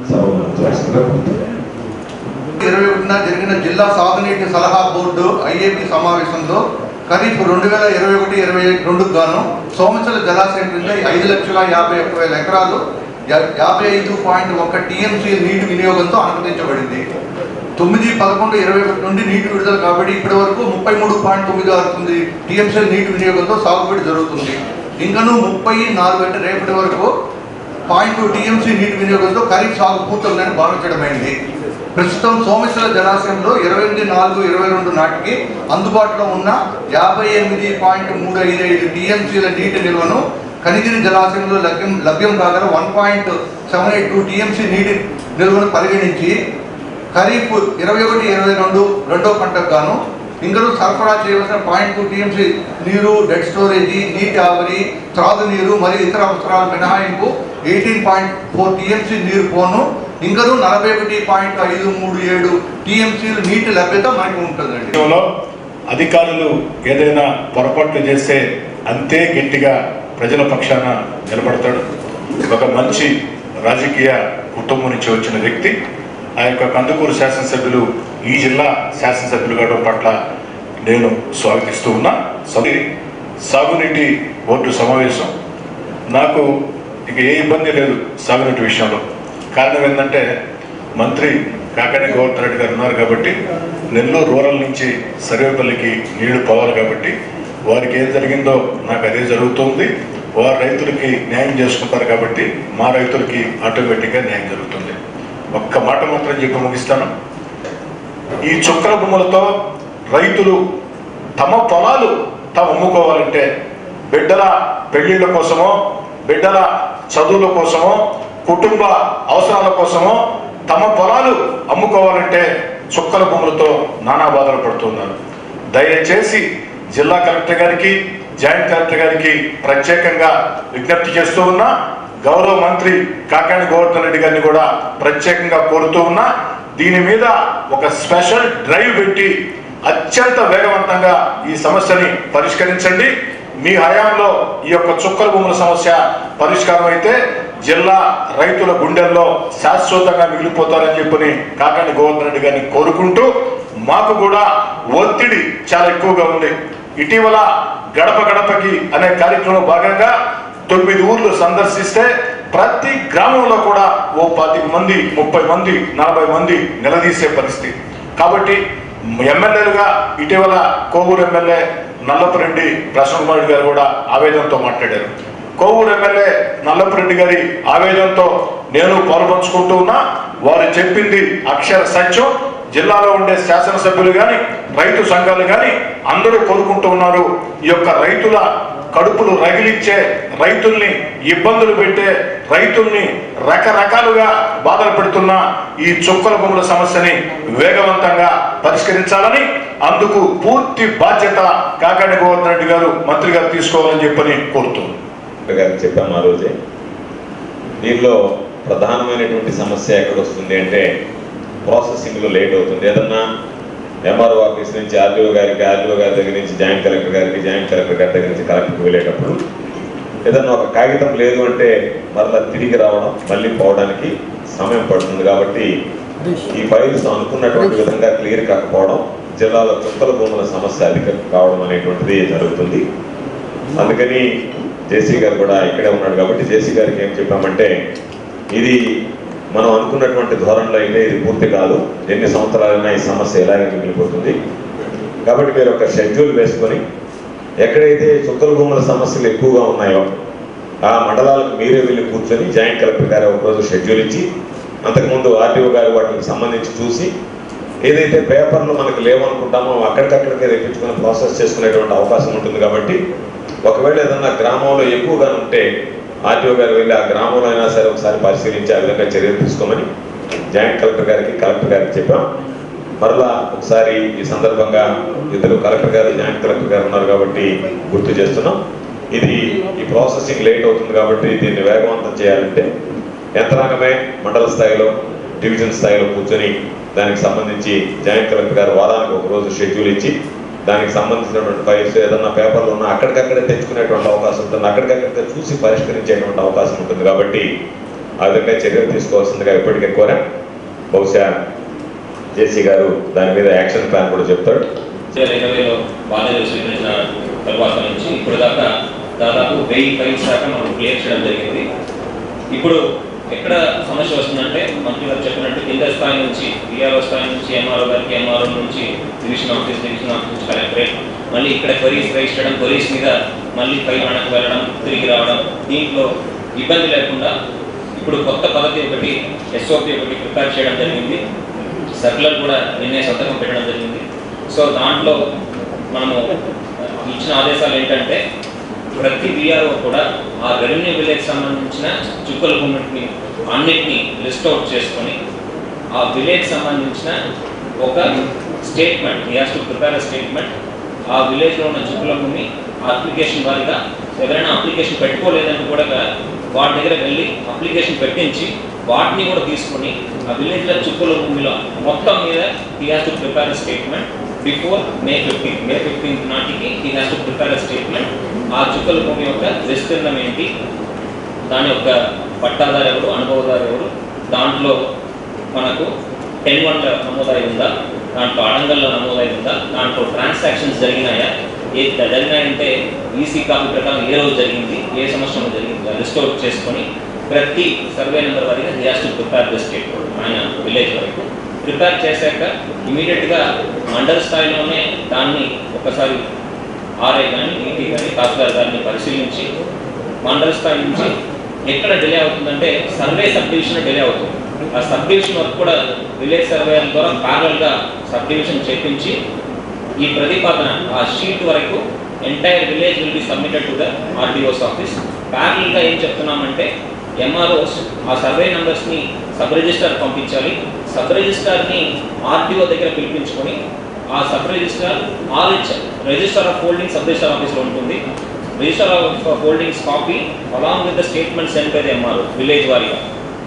S4: సభ ముందువలసిందిగా కోరుతున్నాను
S6: ఇరవై ఒకటిన జరిగిన జిల్లా సాగునీటి సలహా బోర్డు ఐఏపీ సమావేశంలో ఖరీఫ్ రెండు వేల ఇరవై ఒకటి ఇరవై రెండుకు గాను సోమచల జలాశయం క్రింద ఐదు లక్షల యాభై ఒక్క వేల ఎకరాలు యా- యాభై ఐదు పాయింట్ ఒక టీఎంసీ నీటి వినియోగంతో అనుమతించబడింది తొమ్మిది పదకొండు ఇరవై ఒకటి నుండి నీటి విడుదల కాబట్టి ఇప్పటి వరకు ముప్పై మూడు పాయింట్ తొమ్మిది ఆరు తొమ్మిది టీఎంసీ నీటి వినియోగంతో సాగుబడి జరుగుతుంది ఇంకను ముప్పై నాలుగు అంటే రేపటి వరకు పాయింట్ టూ టీఎంసీ నీటి వినియోగంతో ఖరీఫ్ సాగు పూర్తవుతుందని భావించడమైంది ప్రస్తుతం సోమేశ్వర జలాశయంలో ఇరవై ఎనిమిది నాలుగు ఇరవై రెండు నాటికి అందుబాటులో ఉన్న యాభై ఎనిమిది పాయింట్ మూడు ఐదు ఐదు టీఎంసీల నీటి నిల్వను కనిగిరి జలాశయంలో లభ్యం లభ్యం కాగల one point seven eight two TMC నీటి నిల్వను పరిగణించి ఖరీఫ్ ఇరవై ఒకటి ఇరవై రెండు రెండో పంటకు గాను ఇంకను సరఫరా చేయవలసిన పాయింట్ టూ టీఎంసీ నీరు డెడ్ స్టోరేజీ నీటి ఆవిరి త్రాగునీరు మరియు ఇతర అవసరాల మినహాయింపు ఎయిటీన్ పాయింట్ ఫోర్ టీఎంసీ నీరు పోను ఇంకను నలభై ఒకటి పాయింట్ ఐదు మూడు ఏడు టీఎంసీలు నీటి లభ్యత మనకి ఉంటుందండి
S5: విషయంలో అధికారులు ఏదైనా పొరపాట్లు చేస్తే అంతే గట్టిగా ప్రజల పక్షాన నిలబడతాడు ఒక మంచి రాజకీయ కుటుంబం నుంచి వచ్చిన వ్యక్తి ఆ యొక్క కందుకూరు శాసనసభ్యులు ఈ జిల్లా శాసనసభ్యులు కావడం పట్ల నేను స్వాగతిస్తూ ఉన్నా సభ- సాగునీటి బోర్డు సమావేశం నాకు ఇక ఏ ఇబ్బంది లేదు సాగునీటి విషయంలో కారణం ఏంటంటే మంత్రి కాకాని గోవర్ధన్ రెడ్డి గారు ఉన్నారు కాబట్టి నెల్లూరు రూరల్ నుంచి సర్వేపల్లికి నీళ్లు పోవాలి కాబట్టి వారికి ఏం జరిగిందో నాకు అదే జరుగుతుంది వారు రైతులకి న్యాయం చేసుకుంటారు కాబట్టి మా రైతులకి ఆటోమేటిక్గా న్యాయం జరుగుతుంది ఒక్క మాట మాత్రం చెప్పి ముగిస్తాను ఈ చుక్కల భూములతో రైతులు తమ పొలాలు తాము అమ్ముకోవాలంటే బిడ్డల పెళ్లిళ్ళ కోసమో బిడ్డల చదువుల కోసమో కుటుంబ అవసరాల కోసమో తమ పొలాలు అమ్ముకోవాలంటే చుక్కల భూములతో నానా బాధలు పడుతున్నారు దయచేసి జిల్లా కలెక్టర్ గారికి జాయింట్ కలెక్టర్ గారికి ప్రత్యేకంగా విజ్ఞప్తి చేస్తూ ఉన్నా గౌరవ మంత్రి కాకాని గోవర్ధన్ రెడ్డి గారిని కూడా ప్రత్యేకంగా కోరుతూ ఉన్నా దీని మీద ఒక స్పెషల్ డ్రైవ్ పెట్టి అత్యంత వేగవంతంగా ఈ సమస్యని పరిష్కరించండి మీ హయాంలో ఈ యొక్క చుక్కల భూముల సమస్య పరిష్కారం అయితే జిల్లా రైతుల గుండెల్లో శాశ్వతంగా మిగిలిపోతారని చెప్పని కాకాని గోవర్ధన్ రెడ్డి గారిని కోరుకుంటూ మాకు కూడా ఒత్తిడి చాలా ఎక్కువగా ఉంది ఇటీవల గడప గడపకి అనే కార్యక్రమంలో భాగంగా తొమ్మిది ఊర్లు సందర్శిస్తే ప్రతి గ్రామంలో కూడా ఓ పాతిక మంది ముప్పై మంది నలభై మంది నిలదీసే పరిస్థితి కాబట్టి ఎమ్మెల్యేలుగా ఇటీవల కోవూరు ఎమ్మెల్యే నల్లపురెడ్డి ప్రసన్న కుమార్ రెడ్డి గారు కూడా ఆవేదనతో మాట్లాడారు కోవూరు ఎమ్మెల్యే నల్లపురెడ్డి గారి ఆవేదనతో నేను పాల్పంచుకుంటూ ఉన్నా వారు చెప్పింది అక్షర సత్యం జిల్లాలో ఉండే శాసనసభ్యులు కానీ రైతు సంఘాలు కానీ అందరూ కోరుకుంటూ ఉన్నారు ఈ యొక్క రైతుల కడుపులు రగిలిచ్చే రైతుల్ని ఇబ్బందులు పెట్టే రైతుల్ని రకరకాలుగా బాధలు పెడుతున్న ఈ చుక్కల భూముల సమస్యని వేగవంతంగా పరిష్కరించాలని అందుకు పూర్తి బాధ్యత కాకాని గోవర్ధన్ రెడ్డి గారు మంత్రి గారు తీసుకోవాలని చెప్పని కోరుతున్నాను
S4: డాక్టర్ గారికి చెప్పాము ఆ రోజే దీనిలో ప్రధానమైనటువంటి సమస్య ఎక్కడ వస్తుంది అంటే ప్రాసెసింగ్లో లేట్ అవుతుంది ఏదన్నా ఎంఆర్ఓ ఆఫీస్ నుంచి ఆర్డీఓ గారికి ఆర్డీఓ గారి దగ్గర నుంచి జాయింట్ కలెక్టర్ గారికి జాయింట్ కలెక్టర్ గారి దగ్గర నుంచి కలెక్టర్కి వెళ్ళేటప్పుడు ఏదన్నా ఒక కాగితం లేదు అంటే మరలా తిరిగి రావడం మళ్ళీ పోవడానికి సమయం పడుతుంది కాబట్టి ఈ ఫైల్స్ అనుకున్నటువంటి విధంగా క్లియర్ కాకపోవడం జిల్లాలో చుక్కల భూముల సమస్య అధికం కావడం అనేటువంటిది జరుగుతుంది అందుకని జేసీ గారు కూడా ఇక్కడే ఉన్నాడు కాబట్టి జేసీ గారికి ఏం చెప్పామంటే ఇది మనం అనుకున్నటువంటి ధోరణిలో అయితే ఇది పూర్తి కాదు ఎన్ని సంవత్సరాలైనా ఈ సమస్య ఎలాగే మిగిలిపోతుంది కాబట్టి మీరు ఒక షెడ్యూల్ వేసుకొని ఎక్కడైతే చుక్కల భూముల సమస్యలు ఎక్కువగా ఉన్నాయో ఆ మండలాలకు మీరే వెళ్ళి కూర్చొని జాయింట్ కలెక్టర్ గారు ఒకరోజు షెడ్యూల్ ఇచ్చి అంతకుముందు ఆర్టీఓ గారు వాటికి సంబంధించి చూసి ఏదైతే పేపర్లు మనకు లేవనుకుంటామో అక్కడికక్కడికే తెప్పించుకొని ప్రాసెస్ చేసుకునేటువంటి అవకాశం ఉంటుంది కాబట్టి ఒకవేళ ఏదన్నా గ్రామంలో ఎక్కువగా ఉంటే ఆర్టీఓ గారు వెళ్ళి ఆ గ్రామంలో అయినా సరే ఒకసారి పరిశీలించి ఆ విధంగా చర్యలు తీసుకోమని జాయింట్ కలెక్టర్ గారికి కలెక్టర్ గారికి చెప్పాం మరలా ఒకసారి ఈ సందర్భంగా ఇద్దరు కలెక్టర్ గారు జాయింట్ కలెక్టర్ గారు ఉన్నారు కాబట్టి గుర్తు చేస్తున్నాం ఇది ఈ ప్రాసెసింగ్ లేట్ అవుతుంది కాబట్టి దీన్ని వేగవంతం చేయాలంటే యంత్రాంగమే మండల స్థాయిలో డివిజన్ స్థాయిలో కూర్చొని దానికి సంబంధించి జాయింట్ కలెక్టర్ గారు వారానికి ఒక రోజు షెడ్యూల్ ఇచ్చి దానికి సంబంధించినటువంటి ఫైల్స్ ఏదన్నా పేపర్లు ఉన్నా అక్కడికక్కడే తెచ్చుకునేటువంటి అవకాశం ఉంటుంది అక్కడికక్కడే చూసి పరిష్కరించేటువంటి అవకాశం ఉంటుంది కాబట్టి ఆ విధంగా చర్యలు తీసుకోవాల్సిందిగా ఇప్పటికే కోరా బహుశా జేసీ గారు దాని మీద యాక్షన్ ప్లాన్ కూడా చెప్తాడు
S8: రెండు వేల ఇరవైలో బాధ్యతలు స్వీకరించిన తర్వాత నుంచి ఇప్పుడు దాకా దాదాపు వెయ్యి ఫైల్స్ దాకా మనం క్లియర్ చేయడం జరిగింది ఇప్పుడు ఎక్కడ సమస్య వస్తుందంటే మంత్రి గారు చెప్పినట్టు కింద స్థాయి నుంచి విఆర్ఓ స్థాయి నుంచి ఎంఆర్ఓ గారికి ఎంఆర్ఓ నుంచి డివిజన్ ఆఫీస్ డివిజన్ ఆఫీస్ నుంచి కలెక్టరేట్ మళ్ళీ ఇక్కడ క్వరీస్ రైజ్ చేయడం క్వరీస్ మీద మళ్ళీ ఫైల్ వెనక్కి వెళ్ళడం తిరిగి రావడం దీంట్లో ఇబ్బంది లేకుండా ఇప్పుడు కొత్త పద్ధతి ఒకటి ఎస్ఓపి ఒకటి ప్రిపేర్ చేయడం జరిగింది సర్కులర్ కూడా నిన్నే సంతకం పెట్టడం జరిగింది సో దాంట్లో మనము ఇచ్చిన ఆదేశాలు ఏంటంటే ప్రతి విఆర్ఓ కూడా ఆ రెవెన్యూ విలేజ్ సంబంధించిన చుక్కల భూమిని అన్నిటినీ లిస్ట్ అవుట్ చేసుకొని ఆ విలేజ్ సంబంధించిన ఒక స్టేట్మెంట్ ఈ హాస్ టు ప్రిపేర్ స్టేట్మెంట్ ఆ విలేజ్లో ఉన్న చుక్కల భూమి అప్లికేషన్ వారిగా ఎవరైనా అప్లికేషన్ పెట్టుకోలేదని కూడా వాటి దగ్గర వెళ్ళి అప్లికేషన్ పెట్టించి వాటిని కూడా తీసుకొని ఆ విలేజ్ల చుక్కల భూమిలో మొత్తం మీద he has to prepare statement before May fifteen May fifteenth నాటికి he has to prepare statement ఆ చుక్కల భూమి యొక్క విస్తీర్ణం ఏంటి దాని యొక్క పట్టాదారు ఎవరు అనుభవదారు ఎవరు దాంట్లో మనకు టెన్ వన్లో నమోదై ఉందా దాంట్లో అడంగల్లో నమోదై ఉందా దాంట్లో ట్రాన్సాక్షన్స్ జరిగినాయా ఏ జరిగినాయంటే ఈసీ కాపీ ప్రకారం ఏ రోజు జరిగింది ఏ సంవత్సరంలో జరిగింది లిస్ట్ అవుట్ చేసుకొని ప్రతి సర్వే నెంబర్ వారిగా he has to prepare the state ఆయన విలేజ్ వరకు ప్రిపేర్ చేశాక ఇమీడియట్గా మండల స్థాయిలోనే దాన్ని ఒకసారి ఆర్ఐ కానీ ఈటీ కానీ తహసీల్దార్ గారిని పరిశీలించి మండల స్థాయి నుంచి ఎక్కడ డిలే అవుతుందంటే సర్వే సబ్ డివిజన్ డిలే అవుతుంది ఆ సబ్ డివిజన్ వర్క్ కూడా విలేజ్ సర్వేల ద్వారా parallel గా సబ్ డివిజన్ చేపించి ఈ ప్రతిపాదన ఆ షీట్ వరకు entire village will be submitted to the RDOs office గా ఏం చెప్తున్నామంటే ఎంఆర్ఓస్ ఆ సర్వే ని సబ్ రిజిస్టర్ పంపించాలి సబ్ రిజిస్టార్ని ఆర్డీఓ దగ్గర పిలిపించుకొని ఆ sub register RH register of holding sub register ఆఫీస్లో ఉంటుంది register of holdings copy along with the statement send by the MRO village వారీగా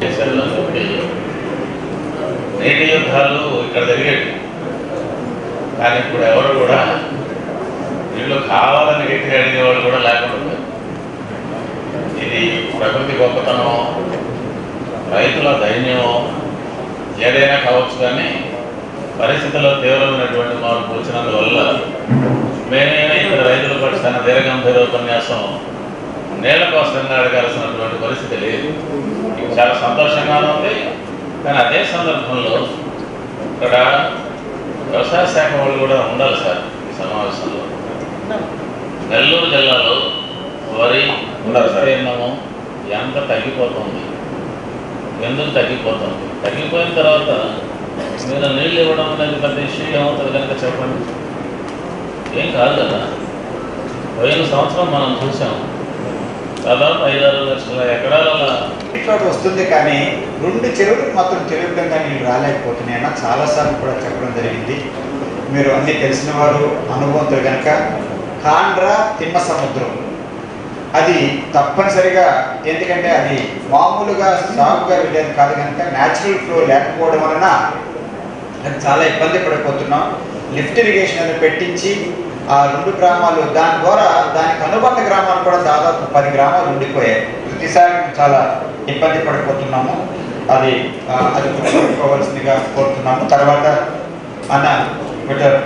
S9: నీటి యుద్ధాలు ఇక్కడ జరిగేవి కానీ ఇప్పుడు ఎవరు కూడా వీళ్ళు కావాలని గట్టిగా అడిగేవాళ్ళు కూడా లేకుండా పోయారు. ఇది ప్రకృతి గొప్పతనం రైతుల ధైర్యం ఏదైనా కావచ్చు కానీ పరిస్థితుల్లో తీవ్రమైనటువంటి మార్పు వచ్చినందువల్ల మేమేమి ఇక్కడ రైతుల పక్షాన దీర్ఘంభీర ఉపన్యాసం నేల కోసంగా అడగాల్సినటువంటి పరిస్థితి లేదు ఇది చాలా సంతోషంగానే ఉంది కానీ అదే సందర్భంలో ఇక్కడ వ్యవసాయ శాఖ వాళ్ళు కూడా ఉండాలి సార్ ఈ సమావేశంలో నెల్లూరు జిల్లాలో వరి
S4: ఉన్నారు సార్.
S9: విస్తీర్ణము ఎంత తగ్గిపోతుంది ఎందుకు తగ్గిపోతుంది తగ్గిపోయిన తర్వాత మీరు నీళ్ళు ఇవ్వడం అనేది పెద్ద ఇష్యూ ఏమవుతుంది కనుక చెప్పండి ఏం కాదు కదా పోయిన సంవత్సరం మనం చూసాం దాదాపు ఐదారు లక్షల ఎకరాల
S10: చోట వస్తుంది కానీ రెండు చెరువులకు మాత్రం చెరువులంగా నీళ్ళు రాలేకపోతున్నాయన్న చాలాసార్లు కూడా చెప్పడం జరిగింది మీరు అన్ని తెలిసిన వారు అనుభవంతో కనుక కాండ్రా తిమ్మ సముద్రం అది తప్పనిసరిగా ఎందుకంటే అది మామూలుగా సాగుగా వెళ్ళేది కాదు కనుక న్యాచురల్ ఫ్లో లేకపోవడం వలన అది చాలా ఇబ్బంది పడిపోతున్నాం లిఫ్ట్ ఇరిగేషన్ అనేది పెట్టించి ఆ రెండు గ్రామాలు దాని ద్వారా దానికి అనుబంధ గ్రామాలు కూడా దాదాపు పది గ్రామాలు ఉండిపోయాయి ప్రతిసారి మేము చాలా ఇబ్బంది పడిపోతున్నాము అది ఆ, అది గుర్తుపెట్టుకోవాల్సిందిగా కోరుతున్నాము తర్వాత అన్న విట-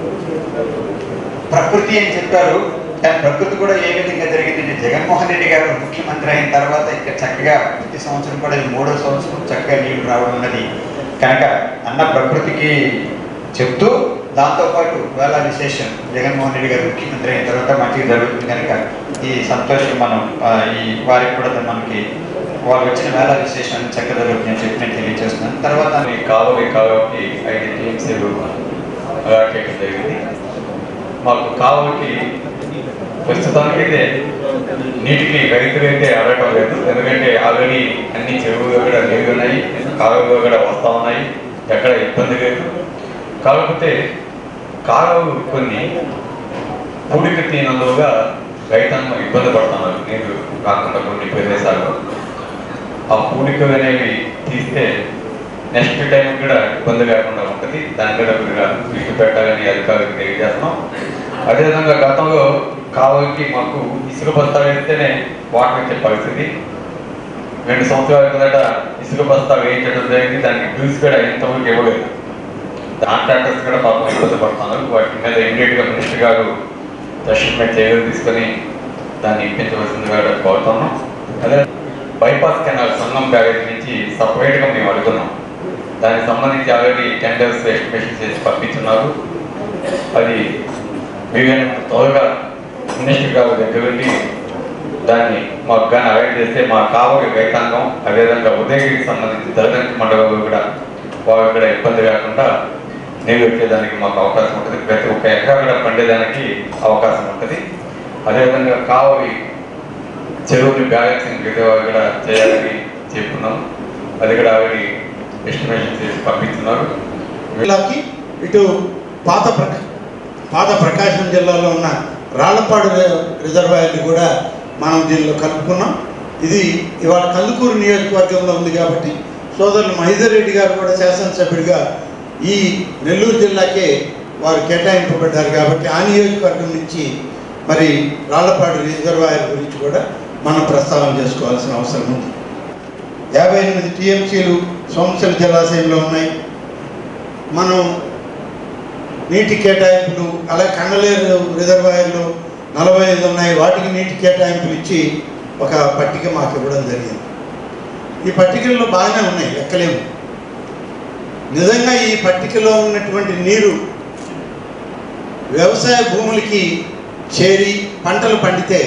S10: ప్రకృతి అని చెప్పారు కానీ ప్రకృతి కూడా ఏ విధంగా జరిగిందంటే జగన్మోహన్ రెడ్డి గారు ముఖ్యమంత్రి అయిన తర్వాత ఇక్కడ చక్కగా ప్రతి సంవత్సరం కూడా ఇది మూడో సంవత్సరం చక్కగా నీళ్లు రావడం అన్నది కనుక అన్న ప్రకృతికి చెప్తూ దాంతోపాటు వేళ విశేషం జగన్మోహన్ రెడ్డి గారు ముఖ్యమంత్రి అయిన తర్వాత మంచిగా జరుగుతుంది కనుక ఈ సంతోషం మనం ఆ, ఈ వారికి కూడా మనకి వాళ్ళు వచ్చిన వేళ విశేషాన్ని చక్కగా జరుగుతుంది చెప్పినట్టు తెలియజేస్తున్నాను తర్వాత
S11: ఈ కాలువ ఈ కాలువకి ఐదు టీఎంసీలు అలాట్ చేయడం జరిగింది మాకు కాలువకి ప్రస్తుతానికి అయితే నీటికి రైతులు అయితే అడగటం లేదు ఎందుకంటే ఆల్రెడీ అన్ని చెరువులు కూడా నీళ్ళు ఉన్నాయి కాలువలు కూడా వస్తూ ఉన్నాయి ఎక్కడ ఇబ్బంది లేదు కాకపోతే కాలువలు కొన్ని పూడికి తీనందుగా రైతాంగం ఇబ్బంది పడుతున్నారు నీరు కాకుండా కొన్ని ప్రదేశాల్లో ఆ పూడికలు అనేవి తీస్తే నెక్స్ట్ టైం కూడా ఇబ్బంది లేకుండా ఉంటుంది దాని మీద మీరు దృష్టి పెట్టాలని అధికారులకు తెలియజేస్తున్నాం అదేవిధంగా గతంలో కాలువకి మాకు ఇసుక బస్తాలు వేస్తేనే వాటర్ వచ్చే పరిస్థితి రెండు సంవత్సరాల కిందట ఇసుక బస్తా వేయించడం జరిగింది దానికి డ్యూస్ కూడా ఇంతవరకు ఇవ్వలేదు కాంట్రాక్టర్స్ కూడా పాపం ఇబ్బంది పడుతున్నారు వాటి మీద ఇమీడియట్గా మినిస్టర్ గారు తక్షణమే చర్యలు తీసుకొని దాన్ని ఇప్పించవలసిందిగా కోరుతున్నాం అదే బైపాస్ కెనాల్ సంగం బ్యారేజ్ నుంచి సపరేట్గా మేము అడుగుతున్నాం దానికి సంబంధించి ఆల్రెడీ టెండర్స్ ఎస్టిమేషన్ చేసి పంపించున్నారు అది వీలైనంత త్వరగా మినిస్టర్ గారి దగ్గర నుండి దాన్ని మాకు కానీ అవాయిడ్ చేస్తే మా కావలి రైతాంగం అదేవిధంగా ఉదయగిరికి సంబంధించి దళిత మండలం కూడా వారికి కూడా ఇబ్బంది కాకుండా నీళ్ళు వచ్చేదానికి మాకు అవకాశం ఉంటుంది ప్రతి ఒక్క ఎకరా కూడా పండేదానికి అవకాశం ఉంటుంది అదేవిధంగా కావలి చెరువుని బ్యాలెన్సింగ్ కూడా చేయాలని చెప్తున్నాం అది కూడా ఆల్రెడీ ఎస్టిమేషన్ చేసి పంపిస్తున్నారు
S12: జిల్లాకి ఇటు పాత ప్రక పాత ప్రకాశం జిల్లాలో ఉన్న రాళ్లపాడు రి- రిజర్వాయర్ని కూడా మనం దీనిలో కలుపుకున్నాం ఇది ఇవాళ కందుకూరు నియోజకవర్గంలో ఉంది కాబట్టి సోదరులు మహేందర్ రెడ్డి గారు కూడా శాసనసభ్యుడిగా ఈ నెల్లూరు జిల్లాకే వారు కేటాయింపబడ్డారు కాబట్టి ఆ నియోజకవర్గం నుంచి మరి రాళ్లపాడు రిజర్వాయర్ గురించి కూడా మనం ప్రస్తావన చేసుకోవాల్సిన అవసరం ఉంది యాభై ఎనిమిది టీఎంసీలు సోమశల జలాశయంలో ఉన్నాయి మనం నీటి కేటాయింపులు అలాగే కండలేరు రిజర్వాయర్లు నలభై ఐదు ఉన్నాయి వాటికి నీటి కేటాయింపులు ఇచ్చి ఒక పట్టిక మాకు ఇవ్వడం జరిగింది ఈ పట్టికల్లో బాగానే ఉన్నాయి లెక్కలేము నిజంగా ఈ పట్టికలో ఉన్నటువంటి నీరు వ్యవసాయ భూములకి చేరి పంటలు పండితే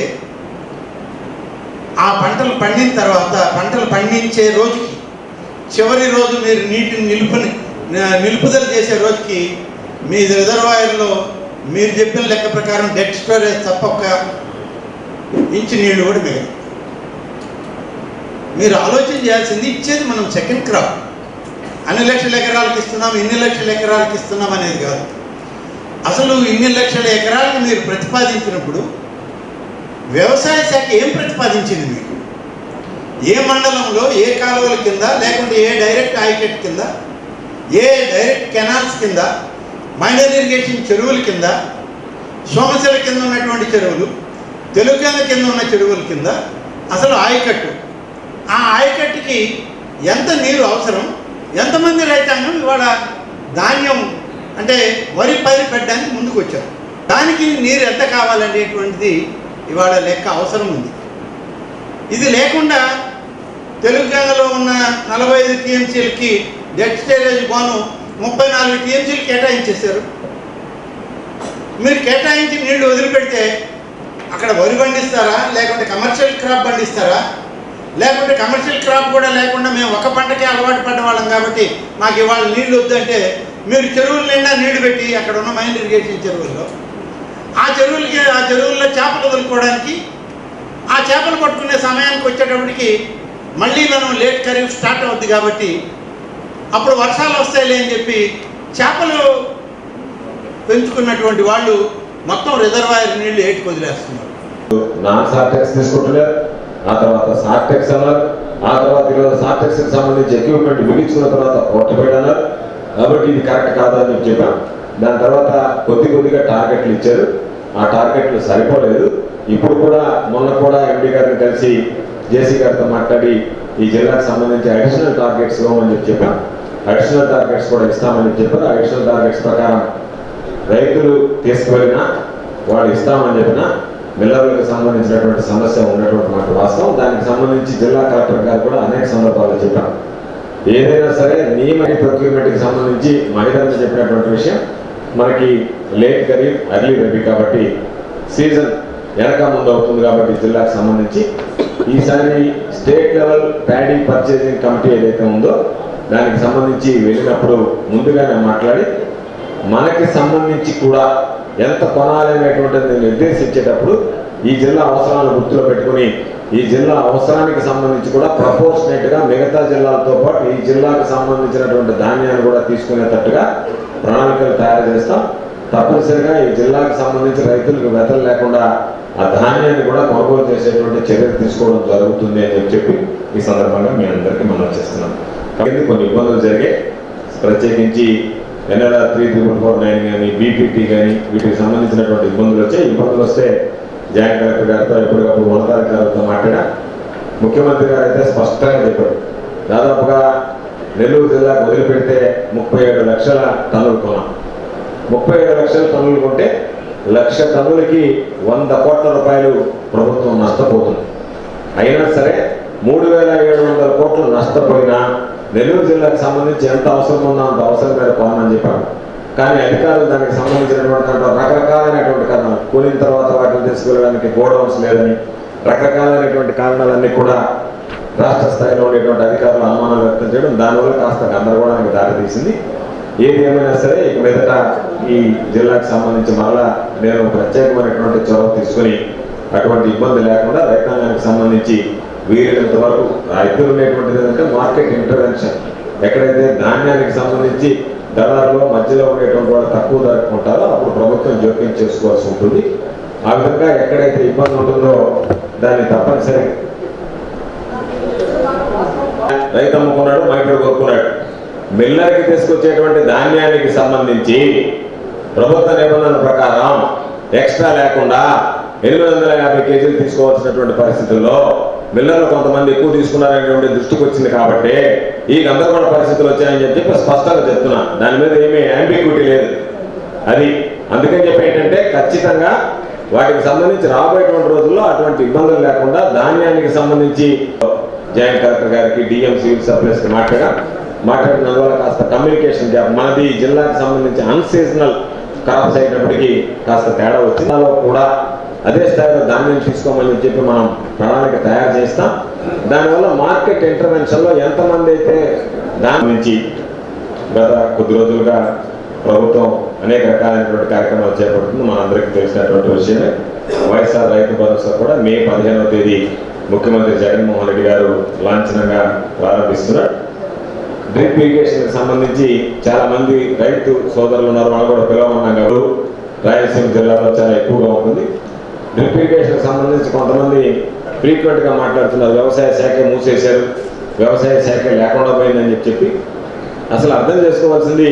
S12: ఆ పంటలు పండిన తర్వాత పంటలు పండించే రోజుకి చివరి రోజు మీరు నీటిని నిలుపుని నిలుపుదల చేసే రోజుకి మీ రిజర్వాయర్లో మీరు చెప్పిన లెక్క ప్రకారం డెడ్ స్టోరేజ్ తప్ప ఒక ఇంచు నీళ్లు కూడా మిగలదు మీరు ఆలోచన చేయాల్సింది ఇచ్చేది మనం సెకండ్ క్రాప్ అన్ని లక్షల ఎకరాలకు ఇస్తున్నాం ఇన్ని లక్షల ఎకరాలకు ఇస్తున్నాం అనేది కాదు అసలు ఇన్ని లక్షల ఎకరాలకు మీరు ప్రతిపాదించినప్పుడు వ్యవసాయ శాఖ ఏం ప్రతిపాదించింది మీకు ఏ మండలంలో ఏ కాలువల కింద లేకుంటే ఏ డైరెక్ట్ ఆయకెట్ కింద ఏ డైరెక్ట్ కెనాల్స్ కింద మైనర్ ఇరిగేషన్ చెరువుల కింద సోమశిల కింద ఉన్నటువంటి చెరువులు తెలుగుగంగ కింద ఉన్న చెరువుల కింద అసలు ఆయకట్టు ఆ ఆయకట్టుకి ఎంత నీరు అవసరం ఎంతమంది రైతాంగం ఇవాళ ధాన్యం అంటే వరి పైరు పెట్టడానికి ముందుకు వచ్చారు దానికి నీరు ఎంత కావాలనేటువంటిది ఇవాళ లెక్క అవసరం ఉంది ఇది లేకుండా తెలుగుగంగలో ఉన్న నలభై ఐదు టీఎంసీలకి డెడ్ స్టేరేజ్ బాను ముప్పై నాలుగు టీఎంసీలు కేటాయించేశారు మీరు కేటాయించి నీళ్లు వదిలిపెడితే అక్కడ వరి పండిస్తారా లేకుంటే కమర్షియల్ క్రాప్ పండిస్తారా లేకుంటే కమర్షియల్ క్రాప్ కూడా లేకుండా మేము ఒక పంటకే అలవాటు పడ్డ వాళ్ళం కాబట్టి మాకు ఇవాళ నీళ్లు వద్దంటే మీరు చెరువుల నిండా నీళ్లు పెట్టి అక్కడ ఉన్న మైన్ ఇరిగేషన్ చెరువుల్లో ఆ చెరువులకి ఆ చెరువుల్లో చేపలు వదులుకోవడానికి ఆ చేపలు పట్టుకునే సమయానికి వచ్చేటప్పటికి మళ్ళీ మనం లేట్ ఖరీఫ్ స్టార్ట్ అవుద్ది కాబట్టి అప్పుడు వర్షాలు వస్తాయిలే అని చెప్పి చేపలు పెంచుకున్నటువంటి వాళ్ళు మొత్తం రిజర్వాయర్ నీళ్లు ఏటికి వదిలేస్తున్నారు
S4: నాన్ సార్టెక్స్ తీసుకుంటున్నారు ఆ తర్వాత సార్టెక్స్ అన్నారు ఆ తర్వాత ఈరోజు సార్టెక్స్ కి సంబంధించి ఎక్విప్మెంట్ బిగించుకున్న తర్వాత పోర్టబైడ్ అన్నారు కాబట్టి ఇది కరెక్ట్ కాదని చెప్పి చెప్పాం దాని తర్వాత కొద్ది కొద్దిగా టార్గెట్లు ఇచ్చారు ఆ టార్గెట్లు సరిపోలేదు ఇప్పుడు కూడా మొన్న కూడా ఎండి గారిని కలిసి జేసీ గారితో మాట్లాడి ఈ జిల్లాకు సంబంధించి అడిషనల్ టార్గెట్స్ ఇవ్వమని చెప్పి చెప్పాం అడిషనల్ టార్గెట్స్ కూడా ఇస్తామని చెప్పి చెప్పారు అడిషనల్ టార్గెట్స్ ప్రకారం రైతులు తీసుకువెళ్ళినా వాళ్ళు ఇస్తామని చెప్పినా మిల్లర్లకు సంబంధించినటువంటి సమస్య ఉన్నటువంటి మాట వాస్తవం దానికి సంబంధించి జిల్లా కలెక్టర్ గారు కూడా అనేక సందర్భాల్లో చెప్పారు ఏదైనా సరే నియమ ప్రొక్యూర్మెంట్కి సంబంధించి మహిళలు చెప్పినటువంటి విషయం మనకి లేట్ ఖరీఫ్ అర్లీ రబీ కాబట్టి సీజన్ వెనక ముందు అవుతుంది కాబట్టి జిల్లాకు సంబంధించి ఈసారి state level paddy purchasing committee ఏదైతే ఉందో దానికి సంబంధించి వెళ్ళినప్పుడు ముందుగానే మాట్లాడి మనకి సంబంధించి కూడా ఎంత కొనాలనేటువంటిది నిర్దేశించేటప్పుడు ఈ జిల్లా అవసరాలను గుర్తులో పెట్టుకుని ఈ జిల్లా అవసరానికి సంబంధించి కూడా ప్రపోర్షనేట్ గా మిగతా జిల్లాలతో పాటు ఈ జిల్లాకు సంబంధించినటువంటి ధాన్యాన్ని కూడా తీసుకునేటట్టుగా ప్రణాళికలు తయారు చేస్తాం తప్పనిసరిగా ఈ జిల్లాకు సంబంధించి రైతులకు వెతలు లేకుండా ఆ ధాన్యాన్ని కూడా కొనుగోలు చేసేటువంటి చర్యలు తీసుకోవడం జరుగుతుంది అని చెప్పి ఈ సందర్భంగా మీ అందరికీ మనం చేస్తున్నాం కాబట్టి కొన్ని ఇబ్బందులు జరిగాయి ప్రత్యేకించి NLR three triple four nine కానీ బీపీటీ కానీ వీటికి సంబంధించినటువంటి ఇబ్బందులు వచ్చాయి ఇబ్బందులు వస్తే జాయింట్ కలెక్టర్ గారితో ఎప్పటికప్పుడు ఉన్నతాధికారులతో మాట్లాడా
S13: ముఖ్యమంత్రి గారు అయితే స్పష్టంగా చెప్పారు దాదాపుగా నెల్లూరు జిల్లాకు వదిలిపెడితే ముప్పై ఏడు లక్షల టన్నులు కొన్నాం ముప్పై ఏడు లక్షల టన్నులు కొంటే లక్ష టన్నులకి వంద కోట్ల రూపాయలు ప్రభుత్వం నష్టపోతుంది అయినా సరే మూడు వేల ఏడు వందల కోట్లు నష్టపోయినా నెల్లూరు జిల్లాకు సంబంధించి ఎంత అవసరం ఉందో అంత అవసరం మేర కొనని చెప్పారు కానీ అధికారులు దానికి సంబంధించినటువంటి దాంట్లో రకరకాలైనటువంటి కారణాలు కూలిన తర్వాత వాటిని తీసుకెళ్ళడానికి గోడౌన్స్ లేదని రకరకాలైనటువంటి కారణాలన్నీ కూడా రాష్ట్ర స్థాయిలో ఉండేటువంటి అధికారులు అనుమానాలు వ్యక్తం చేయడం దానివల్ల కాస్త గందరగోళానికి దారితీసింది ఏది ఏమైనా సరే ఇక మీదట ఈ జిల్లాకు సంబంధించి మరలా నేను ప్రత్యేకమైనటువంటి చొరవ తీసుకుని అటువంటి ఇబ్బంది లేకుండా రైతాంగానికి సంబంధించి వీలైనంత వరకు ఆ ఇద్దరు ఉండేటువంటిది ఏంటంటే మార్కెట్ ఇంటర్వెన్షన్ ఎక్కడైతే ధాన్యానికి సంబంధించి దళారులో మధ్యలో ఉండేటువంటి వాళ్ళు తక్కువ ధరకు ఉంటారో అప్పుడు ప్రభుత్వం జోక్యం చేసుకోవాల్సి ఉంటుంది ఆ విధంగా ఎక్కడైతే ఇబ్బంది ఉంటుందో దాన్ని తప్పనిసరి రైతు అమ్ముకున్నాడు మైక్రో కొనుక్కున్నాడు మిల్లర్కి తీసుకొచ్చేటువంటి ధాన్యానికి సంబంధించి ప్రభుత్వ నిబంధనల ప్రకారం ఎక్స్ట్రా లేకుండా ఎనిమిది వందల యాభై కేజీలు తీసుకోవాల్సినటువంటి పరిస్థితుల్లో మిల్లర్లు కొంతమంది ఎక్కువ తీసుకున్నారనేటువంటి దృష్టికి వచ్చింది కాబట్టి ఈ గందరగోళ పరిస్థితులు వచ్చాయని చెప్పి స్పష్టంగా చెప్తున్నా దాని మీద ఏమీ యాంబిక్యూటీ లేదు అది అందుకని చెప్పి ఏంటంటే ఖచ్చితంగా వాటికి సంబంధించి రాబోయేటువంటి రోజుల్లో అటువంటి ఇబ్బందులు లేకుండా ధాన్యానికి సంబంధించి జాయింట్ కలెక్టర్ గారికి డిఎం సివిల్ సప్లైస్కి మాట్లాడా మాట్లాడినందువల్ల కాస్త కమ్యూనికేషన్ గ్యాప్ మనది ఈ జిల్లాకి సంబంధించి అన్సీజనల్ క్రాప్స్ అయినప్పటికీ కాస్త తేడా వచ్చింది దానిలో కూడా అదే స్థాయిలో ధాన్యం తీసుకోమని చెప్పి మనం ప్రణాళిక తయారు చేస్తాం దానివల్ల మార్కెట్ ఇంటర్వెన్షన్లో ఎంతమంది అయితే దాని నుంచి గత కొద్ది రోజులుగా ప్రభుత్వం అనేక రకాలైనటువంటి కార్యక్రమాలు చేపడుతుంది మనందరికీ తెలిసినటువంటి విషయమే వైఎస్ఆర్ రైతు భరోసా కూడా మే పదిహేనవ తేదీ ముఖ్యమంత్రి జగన్మోహన్ రెడ్డి గారు లాంఛనంగా ప్రారంభిస్తున్నారు డ్రిప్ ఇరిగేషన్ సంబంధించి చాలా మంది రైతు సోదరులు ఉన్నారు వాళ్ళు కూడా పిలవమన్నాం కాబట్టి రాయలసీమ జిల్లాలో చాలా ఎక్కువగా ఉంటుంది డ్రిప్ ఇరిగేషన్ సంబంధించి కొంతమంది ఫ్రీక్వెంట్ గా మాట్లాడుతున్నారు వ్యవసాయ శాఖ మూసేశారు వ్యవసాయ శాఖ లేకుండా పోయిందని చెప్పి చెప్పి అసలు అర్థం చేసుకోవాల్సింది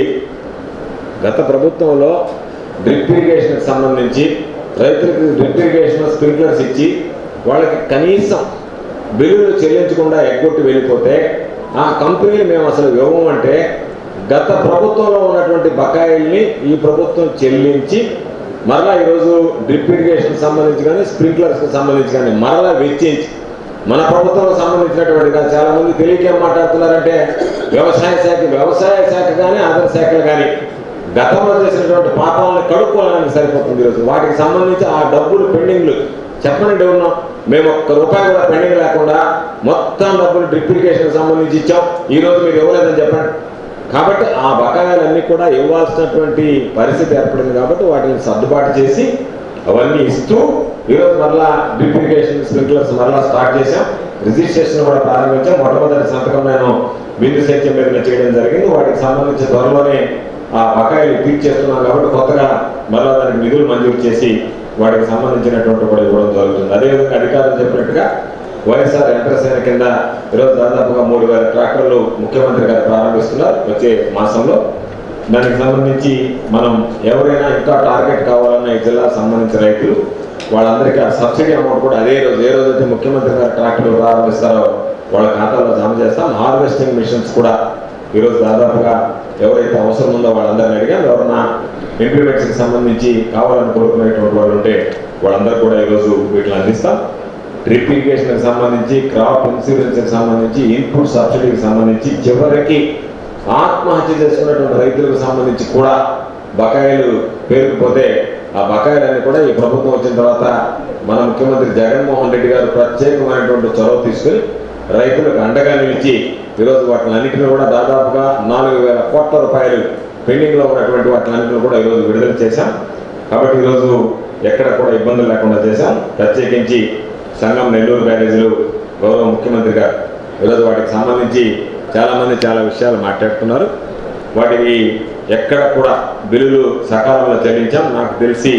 S13: గత ప్రభుత్వంలో డ్రిప్ ఇరిగేషన్కి సంబంధించి రైతులకు డ్రిప్ ఇరిగేషన్ స్ప్రింక్లర్స్ ఇచ్చి వాళ్ళకి కనీసం బిల్లులు చెల్లించకుండా ఎగ్గొట్టి వెళ్ళిపోతే ఆ కంపెనీలు మేము అసలు ఇవ్వమంటే గత ప్రభుత్వంలో ఉన్నటువంటి బకాయిల్ని ఈ ప్రభుత్వం చెల్లించి మరలా ఈరోజు డ్రిప్ ఇరిగేషన్ సంబంధించి కానీ స్ప్రింక్లర్స్కి సంబంధించి కానీ మరలా వెచ్చించి మన ప్రభుత్వం సంబంధించినటువంటి కాదు. చాలా మంది తెలియక ఏం మాట్లాడుతున్నారంటే వ్యవసాయ శాఖ వ్యవసాయ శాఖ కానీ అదర్ శాఖలు కానీ గతంలో చేసినటువంటి పాపాలను కడుక్కోవడానికి సరిపోతుంది ఈరోజు వాటికి సంబంధించి ఆ డబ్బులు పెండింగ్లు చెప్పనండి ఉన్నాం మేము ఒక్క రూపాయి కూడా పెండింగ్ లేకుండా మొత్తం డబ్బులు డ్రిప్ ఇరిగేషన్ సంబంధించి ఇచ్చాం ఈ రోజు మీరు ఇవ్వలేదని చెప్పండి కాబట్టి ఆ బకాయిలన్నీ కూడా ఇవ్వాల్సినటువంటి పరిస్థితి ఏర్పడింది కాబట్టి వాటిని సర్దుబాటు చేసి అవన్నీ ఇస్తూ ఈరోజు మరలా డ్రిప్ ఇరిగేషన్ స్ప్రింక్లర్స్ మరలా స్టార్ట్ చేశాం రిజిస్ట్రేషన్ కూడా ప్రారంభించాం మొట్టమొదటి సంతకం నేను బిందు సేద్యం మీద చేయడం జరిగింది వాటికి సంబంధించి త్వరలోనే ఆ బకాయిలు తీర్చేస్తున్నాం కాబట్టి కొత్తగా మరలా దానికి నిధులు మంజూరు చేసి వాటికి సంబంధించినటువంటి కూడా ఇవ్వడం జరుగుతుంది అదేవిధంగా అధికారులు చెప్పినట్టుగా వైఎస్ఆర్ యంత్రసేన కింద ఈరోజు దాదాపుగా మూడు వేల ట్రాక్టర్లు ముఖ్యమంత్రి గారు ప్రారంభిస్తున్నారు వచ్చే మాసంలో దానికి సంబంధించి మనం ఎవరైనా ఇంకా టార్గెట్ కావాలన్న ఈ జిల్లా సంబంధించిన రైతులు వాళ్ళందరికీ ఆ సబ్సిడీ అమౌంట్ కూడా అదే రోజు ఏ రోజు అయితే ముఖ్యమంత్రి గారు ట్రాక్టర్లు ప్రారంభిస్తారో వాళ్ళ ఖాతాలో జమ చేస్తాం హార్వెస్టింగ్ మిషన్స్ కూడా ఈరోజు దాదాపుగా ఎవరైతే అవసరం ఉందో వాళ్ళందరినీ అడిగాం ఎవరన్నా ఇంప్లిమెంట్స్కి సంబంధించి కావాలని కోరుకునేటువంటి వాళ్ళు ఉంటే వాళ్ళందరూ కూడా ఈరోజు వీటిని అందిస్తాం డ్రిప్ ఇరిగేషన్కి సంబంధించి క్రాప్ ఇన్సూరెన్స్కి సంబంధించి ఇన్పుట్ సబ్సిడీకి సంబంధించి చివరికి ఆత్మహత్య చేసుకున్నటువంటి రైతులకు సంబంధించి కూడా బకాయిలు పేరుకుపోతే ఆ బకాయిలన్నీ కూడా ఈ ప్రభుత్వం వచ్చిన తర్వాత మన ముఖ్యమంత్రి జగన్మోహన్ రెడ్డి గారు ప్రత్యేకమైనటువంటి చొరవ తీసుకుని రైతులకు అండగా నిలిచి ఈరోజు వాటిని అన్నింటినీ కూడా దాదాపుగా నాలుగు వేల కోట్ల రూపాయలు పెండింగ్లో ఉన్నటువంటి వాటిని అన్నింటినీ కూడా ఈరోజు విడుదల చేశాం కాబట్టి ఈరోజు ఎక్కడ కూడా ఇబ్బందులు లేకుండా చేశాం ప్రత్యేకించి సంఘం నెల్లూరు బ్యారేజీలు గౌరవ ముఖ్యమంత్రి గారు ఈరోజు వాటికి సంబంధించి చాలామంది చాలా విషయాలు మాట్లాడుతున్నారు వాటికి ఎక్కడ కూడా బిల్లులు సకాలంలో చెల్లించాం నాకు తెలిసి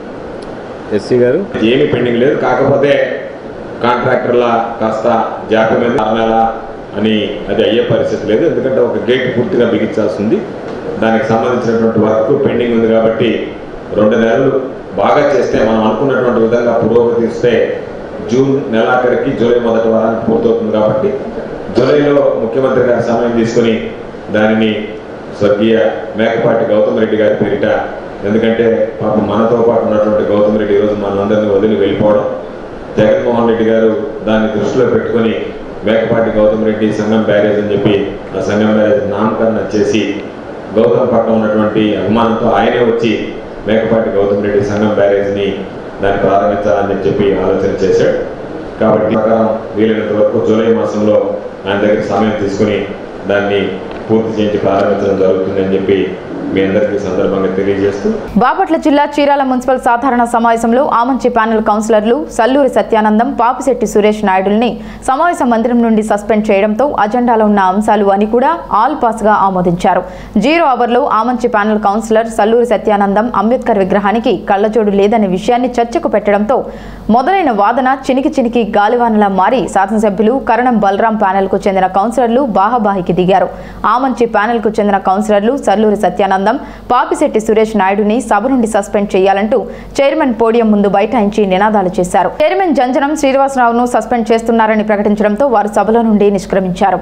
S13: ఎస్సీ గారు ఏమీ పెండింగ్ లేదు కాకపోతే కాంట్రాక్టర్ల కాస్త జాప్యం మీద ఆరు నెల అని అది అయ్యే పరిస్థితి లేదు ఎందుకంటే ఒక గేట్ పూర్తిగా బిగించాల్సి ఉంది దానికి సంబంధించినటువంటి వర్క్ పెండింగ్ ఉంది కాబట్టి రెండు నెలలు బాగా చేస్తే మనం అనుకున్నటువంటి విధంగా పురోగతి ఇస్తే జూన్ నెలాఖరికి జూలై మొదటి వారానికి పూర్తవుతుంది కాబట్టి జూలైలో ముఖ్యమంత్రి గారి సమయం తీసుకుని దానిని స్వర్గీయ మేకపాటి గౌతమ్ రెడ్డి గారి పేరిట ఎందుకంటే పాపం మనతో పాటు ఉన్నటువంటి గౌతమ్ రెడ్డి ఈరోజు మనందరినీ వదిలి వెళ్ళిపోవడం జగన్మోహన్ రెడ్డి గారు దాన్ని దృష్టిలో పెట్టుకొని మేకపాటి గౌతమ్ రెడ్డి సంఘం బ్యారేజ్ అని చెప్పి ఆ సంఘం బ్యారేజ్ నామకరణం చేసి గౌతమ్ పట్ల ఉన్నటువంటి అభిమానంతో ఆయనే వచ్చి మేకపాటి గౌతమ్ రెడ్డి సంఘం బ్యారేజ్ని దాన్ని ప్రారంభించాలని చెప్పి ఆలోచన చేశాడు కాబట్టి ప్రకారం వీలైనంత వరకు జూలై మాసంలో ఆయన దగ్గర సమయం తీసుకుని దాన్ని పూర్తి చేయించి ప్రారంభించడం జరుగుతుందని చెప్పి మీ అందరికీ ఈ సందర్భంగా తెలియజేస్తూ
S1: బాపట్ల జిల్లా చీరాల మున్సిపల్ సాధారణ సమావేశంలో ఆమంచి ప్యానెల్ కౌన్సిలర్లు సల్లూరి సత్యానందం పాపిశెట్టి సురేష్ నాయుడుల్ని సమావేశ మందిరం నుండి సస్పెండ్ చేయడంతో అజెండాలో ఉన్న అంశాలు అని కూడా ఆల్ పాస్ గా ఆమోదించారు జీరో అవర్లో ఆమంచి ప్యానెల్ కౌన్సిలర్ సల్లూరి సత్యానందం అంబేద్కర్ విగ్రహానికి కళ్ళజోడు లేదనే విషయాన్ని చర్చకు పెట్టడంతో మొదలైన వాదన చినికి చినికి గాలివానలా మారి శాసనసభ్యులు కరణం బలరాం ప్యానెల్ కు చెందిన కౌన్సిలర్లు బాహాబాహికి దిగారు ఆమంచి ప్యానెల్ కు చెందిన కౌన్సిలర్లు సల్లూరి సత్యానందం పాపిశెట్టి సురేష్ నాయుడుని సభ నుండి సస్పెండ్ చేయాలంటూ చైర్మన్ పోడియం ముందు బైఠాయించి నినాదాలు చేశారు చైర్మన్ జంజనం శ్రీనివాసరావును సస్పెండ్ చేస్తున్నారని ప్రకటించడంతో వారు సభలో నుండి నిష్క్రమించారు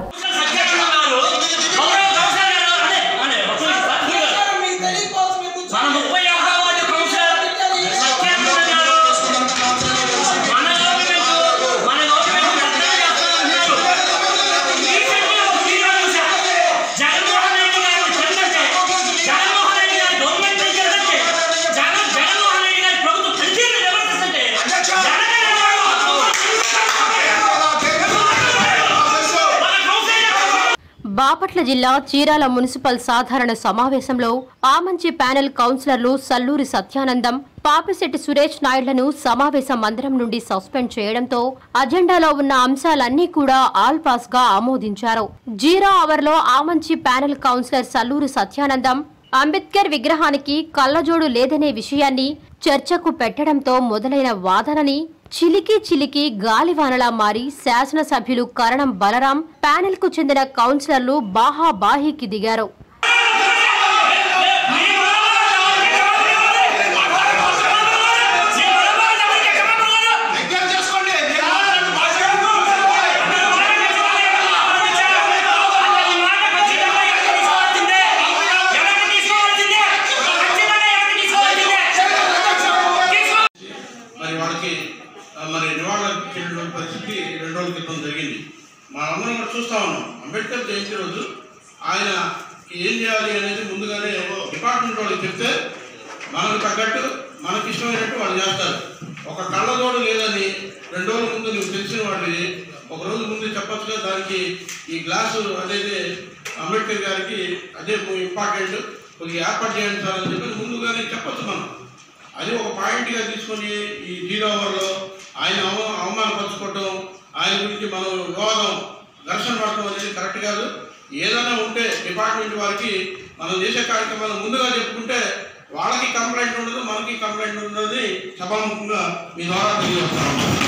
S14: బాపట్ల జిల్లా చీరాల మున్సిపల్ సాధారణ సమావేశంలో ఆమంచి ప్యానెల్ కౌన్సిలర్లు సల్లూరి సత్యానందం పాపిశెట్టి సురేష్ నాయుడులను సమావేశ మందిరం నుండి సస్పెండ్ చేయడంతో అజెండాలో ఉన్న అంశాలన్నీ కూడా ఆల్ పాస్ గా ఆమోదించారు జీరో అవర్ లో ఆమంచి ప్యానెల్ కౌన్సిలర్ సల్లూరి సత్యానందం అంబేద్కర్ విగ్రహానికి కళ్ళజోడు లేదనే విషయాన్ని చర్చకు పెట్టడంతో మొదలైన వాదనని చిలికి చిలికి గాలివానలా మారి శాసనసభ్యులు కరణం బలరాం ప్యానెల్ కు చెందిన కౌన్సిలర్లు బాహా బాహీకి దిగారు
S2: మరి వాళ్ళకి ఆ, మరి నివాళులు అర్పించేటువంటి పరిస్థితి రెండు రోజుల క్రితం జరిగింది మనందరం కూడా చూస్తా ఉన్నాం అంబేద్కర్ జయంతి రోజు ఆయన ఏం చేయాలి అనేది ముందుగానే డిపార్ట్మెంట్ వాళ్ళకి చెప్తే మనకు తగ్గట్టు మనకి ఇష్టమైనట్టు వాళ్ళు చేస్తారు ఒక కళ్ళజోడు లేదని రెండు రోజుల ముందు నువ్వు తెలిసిన వాడివి ఒక రోజు ముందు చెప్పొచ్చుగా దానికి ఈ గ్లాసు అదైతే అంబేద్కర్ గారికి అదే ఇంపార్టెంట్ కొద్దిగా ఏర్పాటు చేయండి సార్ అని చెప్పి ముందుగానే చెప్పొచ్చు మనం అది ఒక పాయింట్గా తీసుకొని ఈ జీరో అవర్లో ఆయన అవ అవమానపరచుకోవటం ఆయన గురించి మనం వివాదం ఘర్షణ పడటం అనేది కరెక్ట్ కాదు ఏదైనా ఉంటే డిపార్ట్మెంట్ వారికి మనం చేసే కార్యక్రమాలు ముందుగా చెప్పుకుంటే వాళ్ళకి కంప్లైంట్ ఉండదు మనకి కంప్లైంట్ ఉండదు సభాముఖంగా మీ ద్వారా తెలియజేస్తాను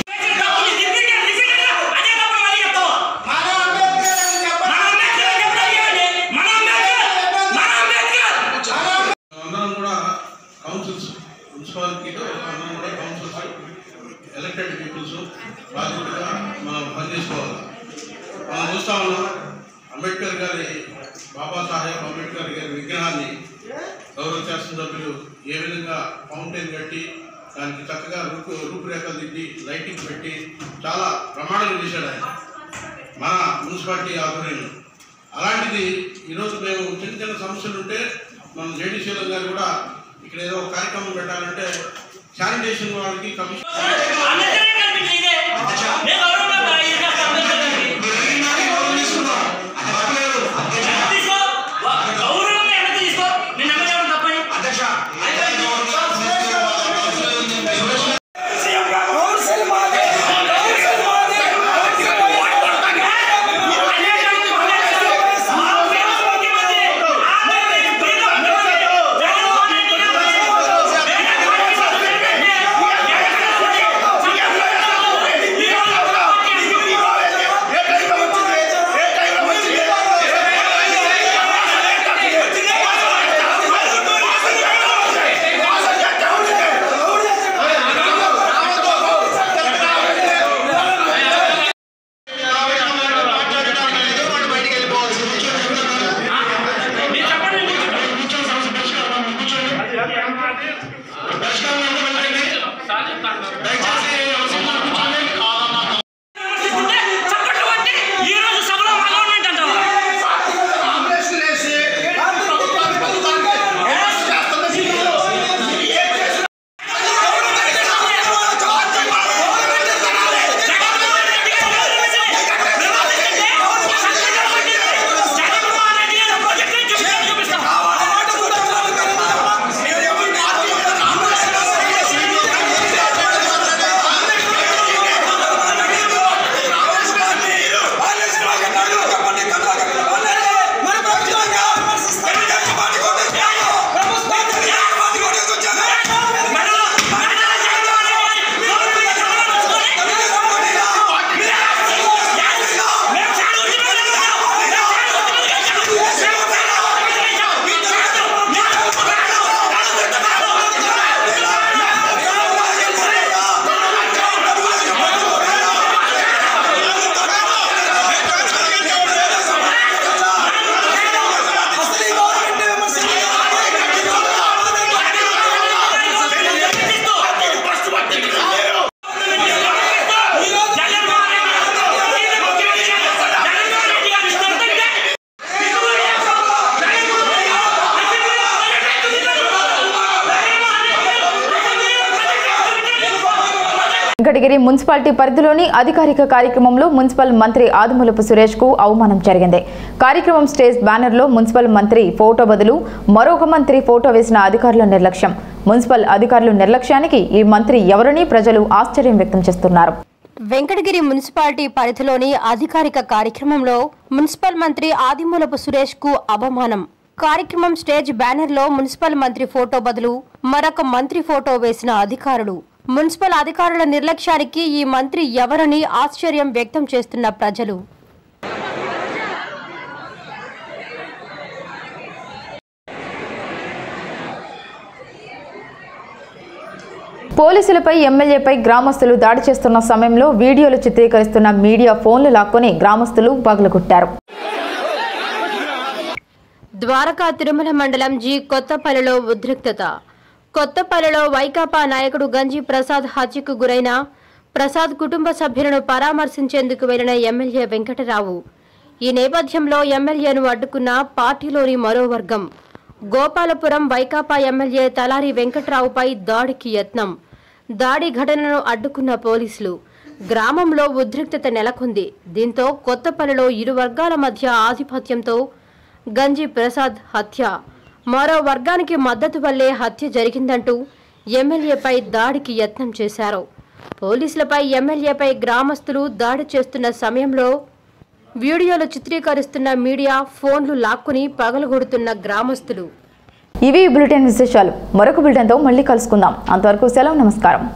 S2: అందరం కూడా కౌన్సిల్స్ మున్సిపాలిటీలో అందరం కూడా కౌన్సిల్స్ ఎలక్టెడ్ పీపుల్స్ బాధ్యతగా మనం పనిచేసుకోవాలి మనం చూస్తా ఉన్నాం అంబేద్కర్ గారి బాబాసాహెబ్ అంబేద్కర్ గారి విగ్రహాన్ని గౌరవ శాసనసభ్యులు ఏ విధంగా ఫౌంటైన్ కట్టి దానికి చక్కగా రూపు రూపురేఖలు దిద్ది లైటింగ్ పెట్టి చాలా ప్రమాణాలు చేశాడు ఆయన మన మున్సిపాలిటీ ఆధ్వర్యంలో అలాంటిది ఈరోజు మేము చిన్న చిన్న సమస్యలు ఉంటే మన జేడీసీలో గారు కూడా ఇక్కడ ఏదో ఒక కార్యక్రమం పెట్టాలంటే శానిటేషన్ వాళ్ళకి కమిషన్
S15: Yeah.
S1: వెంకటగిరి మున్సిపాలిటీ పరిధిలోని అధికారిక కార్యక్రమంలో మున్సిపల్ మంత్రి ఆదిమూలపు సురేష్ కు అవమానం జరిగింది కార్యక్రమం స్టేజ్ బ్యానర్లో మున్సిపల్ మంత్రి ఫోటో బదులు మరొక మంత్రి ఫోటో వేసిన అధికారుల నిర్లక్ష్యం మున్సిపల్ అధికారుల నిర్లక్ష్యానికి ఈ మంత్రి ఎవరని ప్రజలు ఆశ్చర్యం వ్యక్తం చేస్తున్నారు
S14: వెంకటగిరి మున్సిపాలిటీ పరిధిలోని అధికారిక కార్యక్రమంలో మున్సిపల్ మంత్రి ఆదిమూలపు సురేష్ కు అవమానం కార్యక్రమం స్టేజ్ బ్యానర్లో మున్సిపల్ మంత్రి ఫోటో బదులు మరొక మంత్రి ఫోటో వేసిన అధికారులు మున్సిపల్ అధికారుల నిర్లక్ష్యానికి ఈ మంత్రి ఎవరని ఆశ్చర్యం వ్యక్తం చేస్తున్న ప్రజలు
S1: పోలీసులపై ఎమ్మెల్యేపై గ్రామస్తులు దాడి చేస్తున్న సమయంలో వీడియోలు చిత్రీకరిస్తున్న మీడియా ఫోన్లు లాక్కొని గ్రామస్తులు పగలగొట్టారు
S14: ద్వారకా తిరుమల మండలం జి కొత్తపల్లిలో ఉద్రిక్తత కొత్తపల్లిలో వైకాపా నాయకుడు గంజి ప్రసాద్ హత్యకు గురైన ప్రసాద్ కుటుంబ సభ్యులను పరామర్శించేందుకు వెళ్లిన ఎమ్మెల్యే వెంకటరావు ఈ నేపథ్యంలో ఎమ్మెల్యేను అడ్డుకున్న పార్టీలోని మరో వర్గం గోపాలపురం వైకాపా ఎమ్మెల్యే తలారి వెంకట్రావుపై దాడికి యత్నం దాడి ఘటనను అడ్డుకున్న పోలీసులు గ్రామంలో ఉద్రిక్తత నెలకొంది దీంతో కొత్తపల్లిలో ఇరు వర్గాల మధ్య ఆధిపత్యంతో గంజి ప్రసాద్ హత్య మరో వర్గానికి మద్దతు వల్లే హత్య జరిగిందంటూ ఎమ్మెల్యేపై దాడికి యత్నం చేశారు పోలీసులపై ఎమ్మెల్యేపై గ్రామస్తులు దాడి చేస్తున్న సమయంలో వీడియోలు చిత్రీకరిస్తున్న మీడియా ఫోన్లు లాక్కుని పగలగొడుతున్న గ్రామస్తులు
S1: ఇవి ఈ బులెటిన్ విశేషాలు మరొక బులెటిన్తో మళ్ళీ కలుసుకుందాం అంతవరకు సెలవు నమస్కారం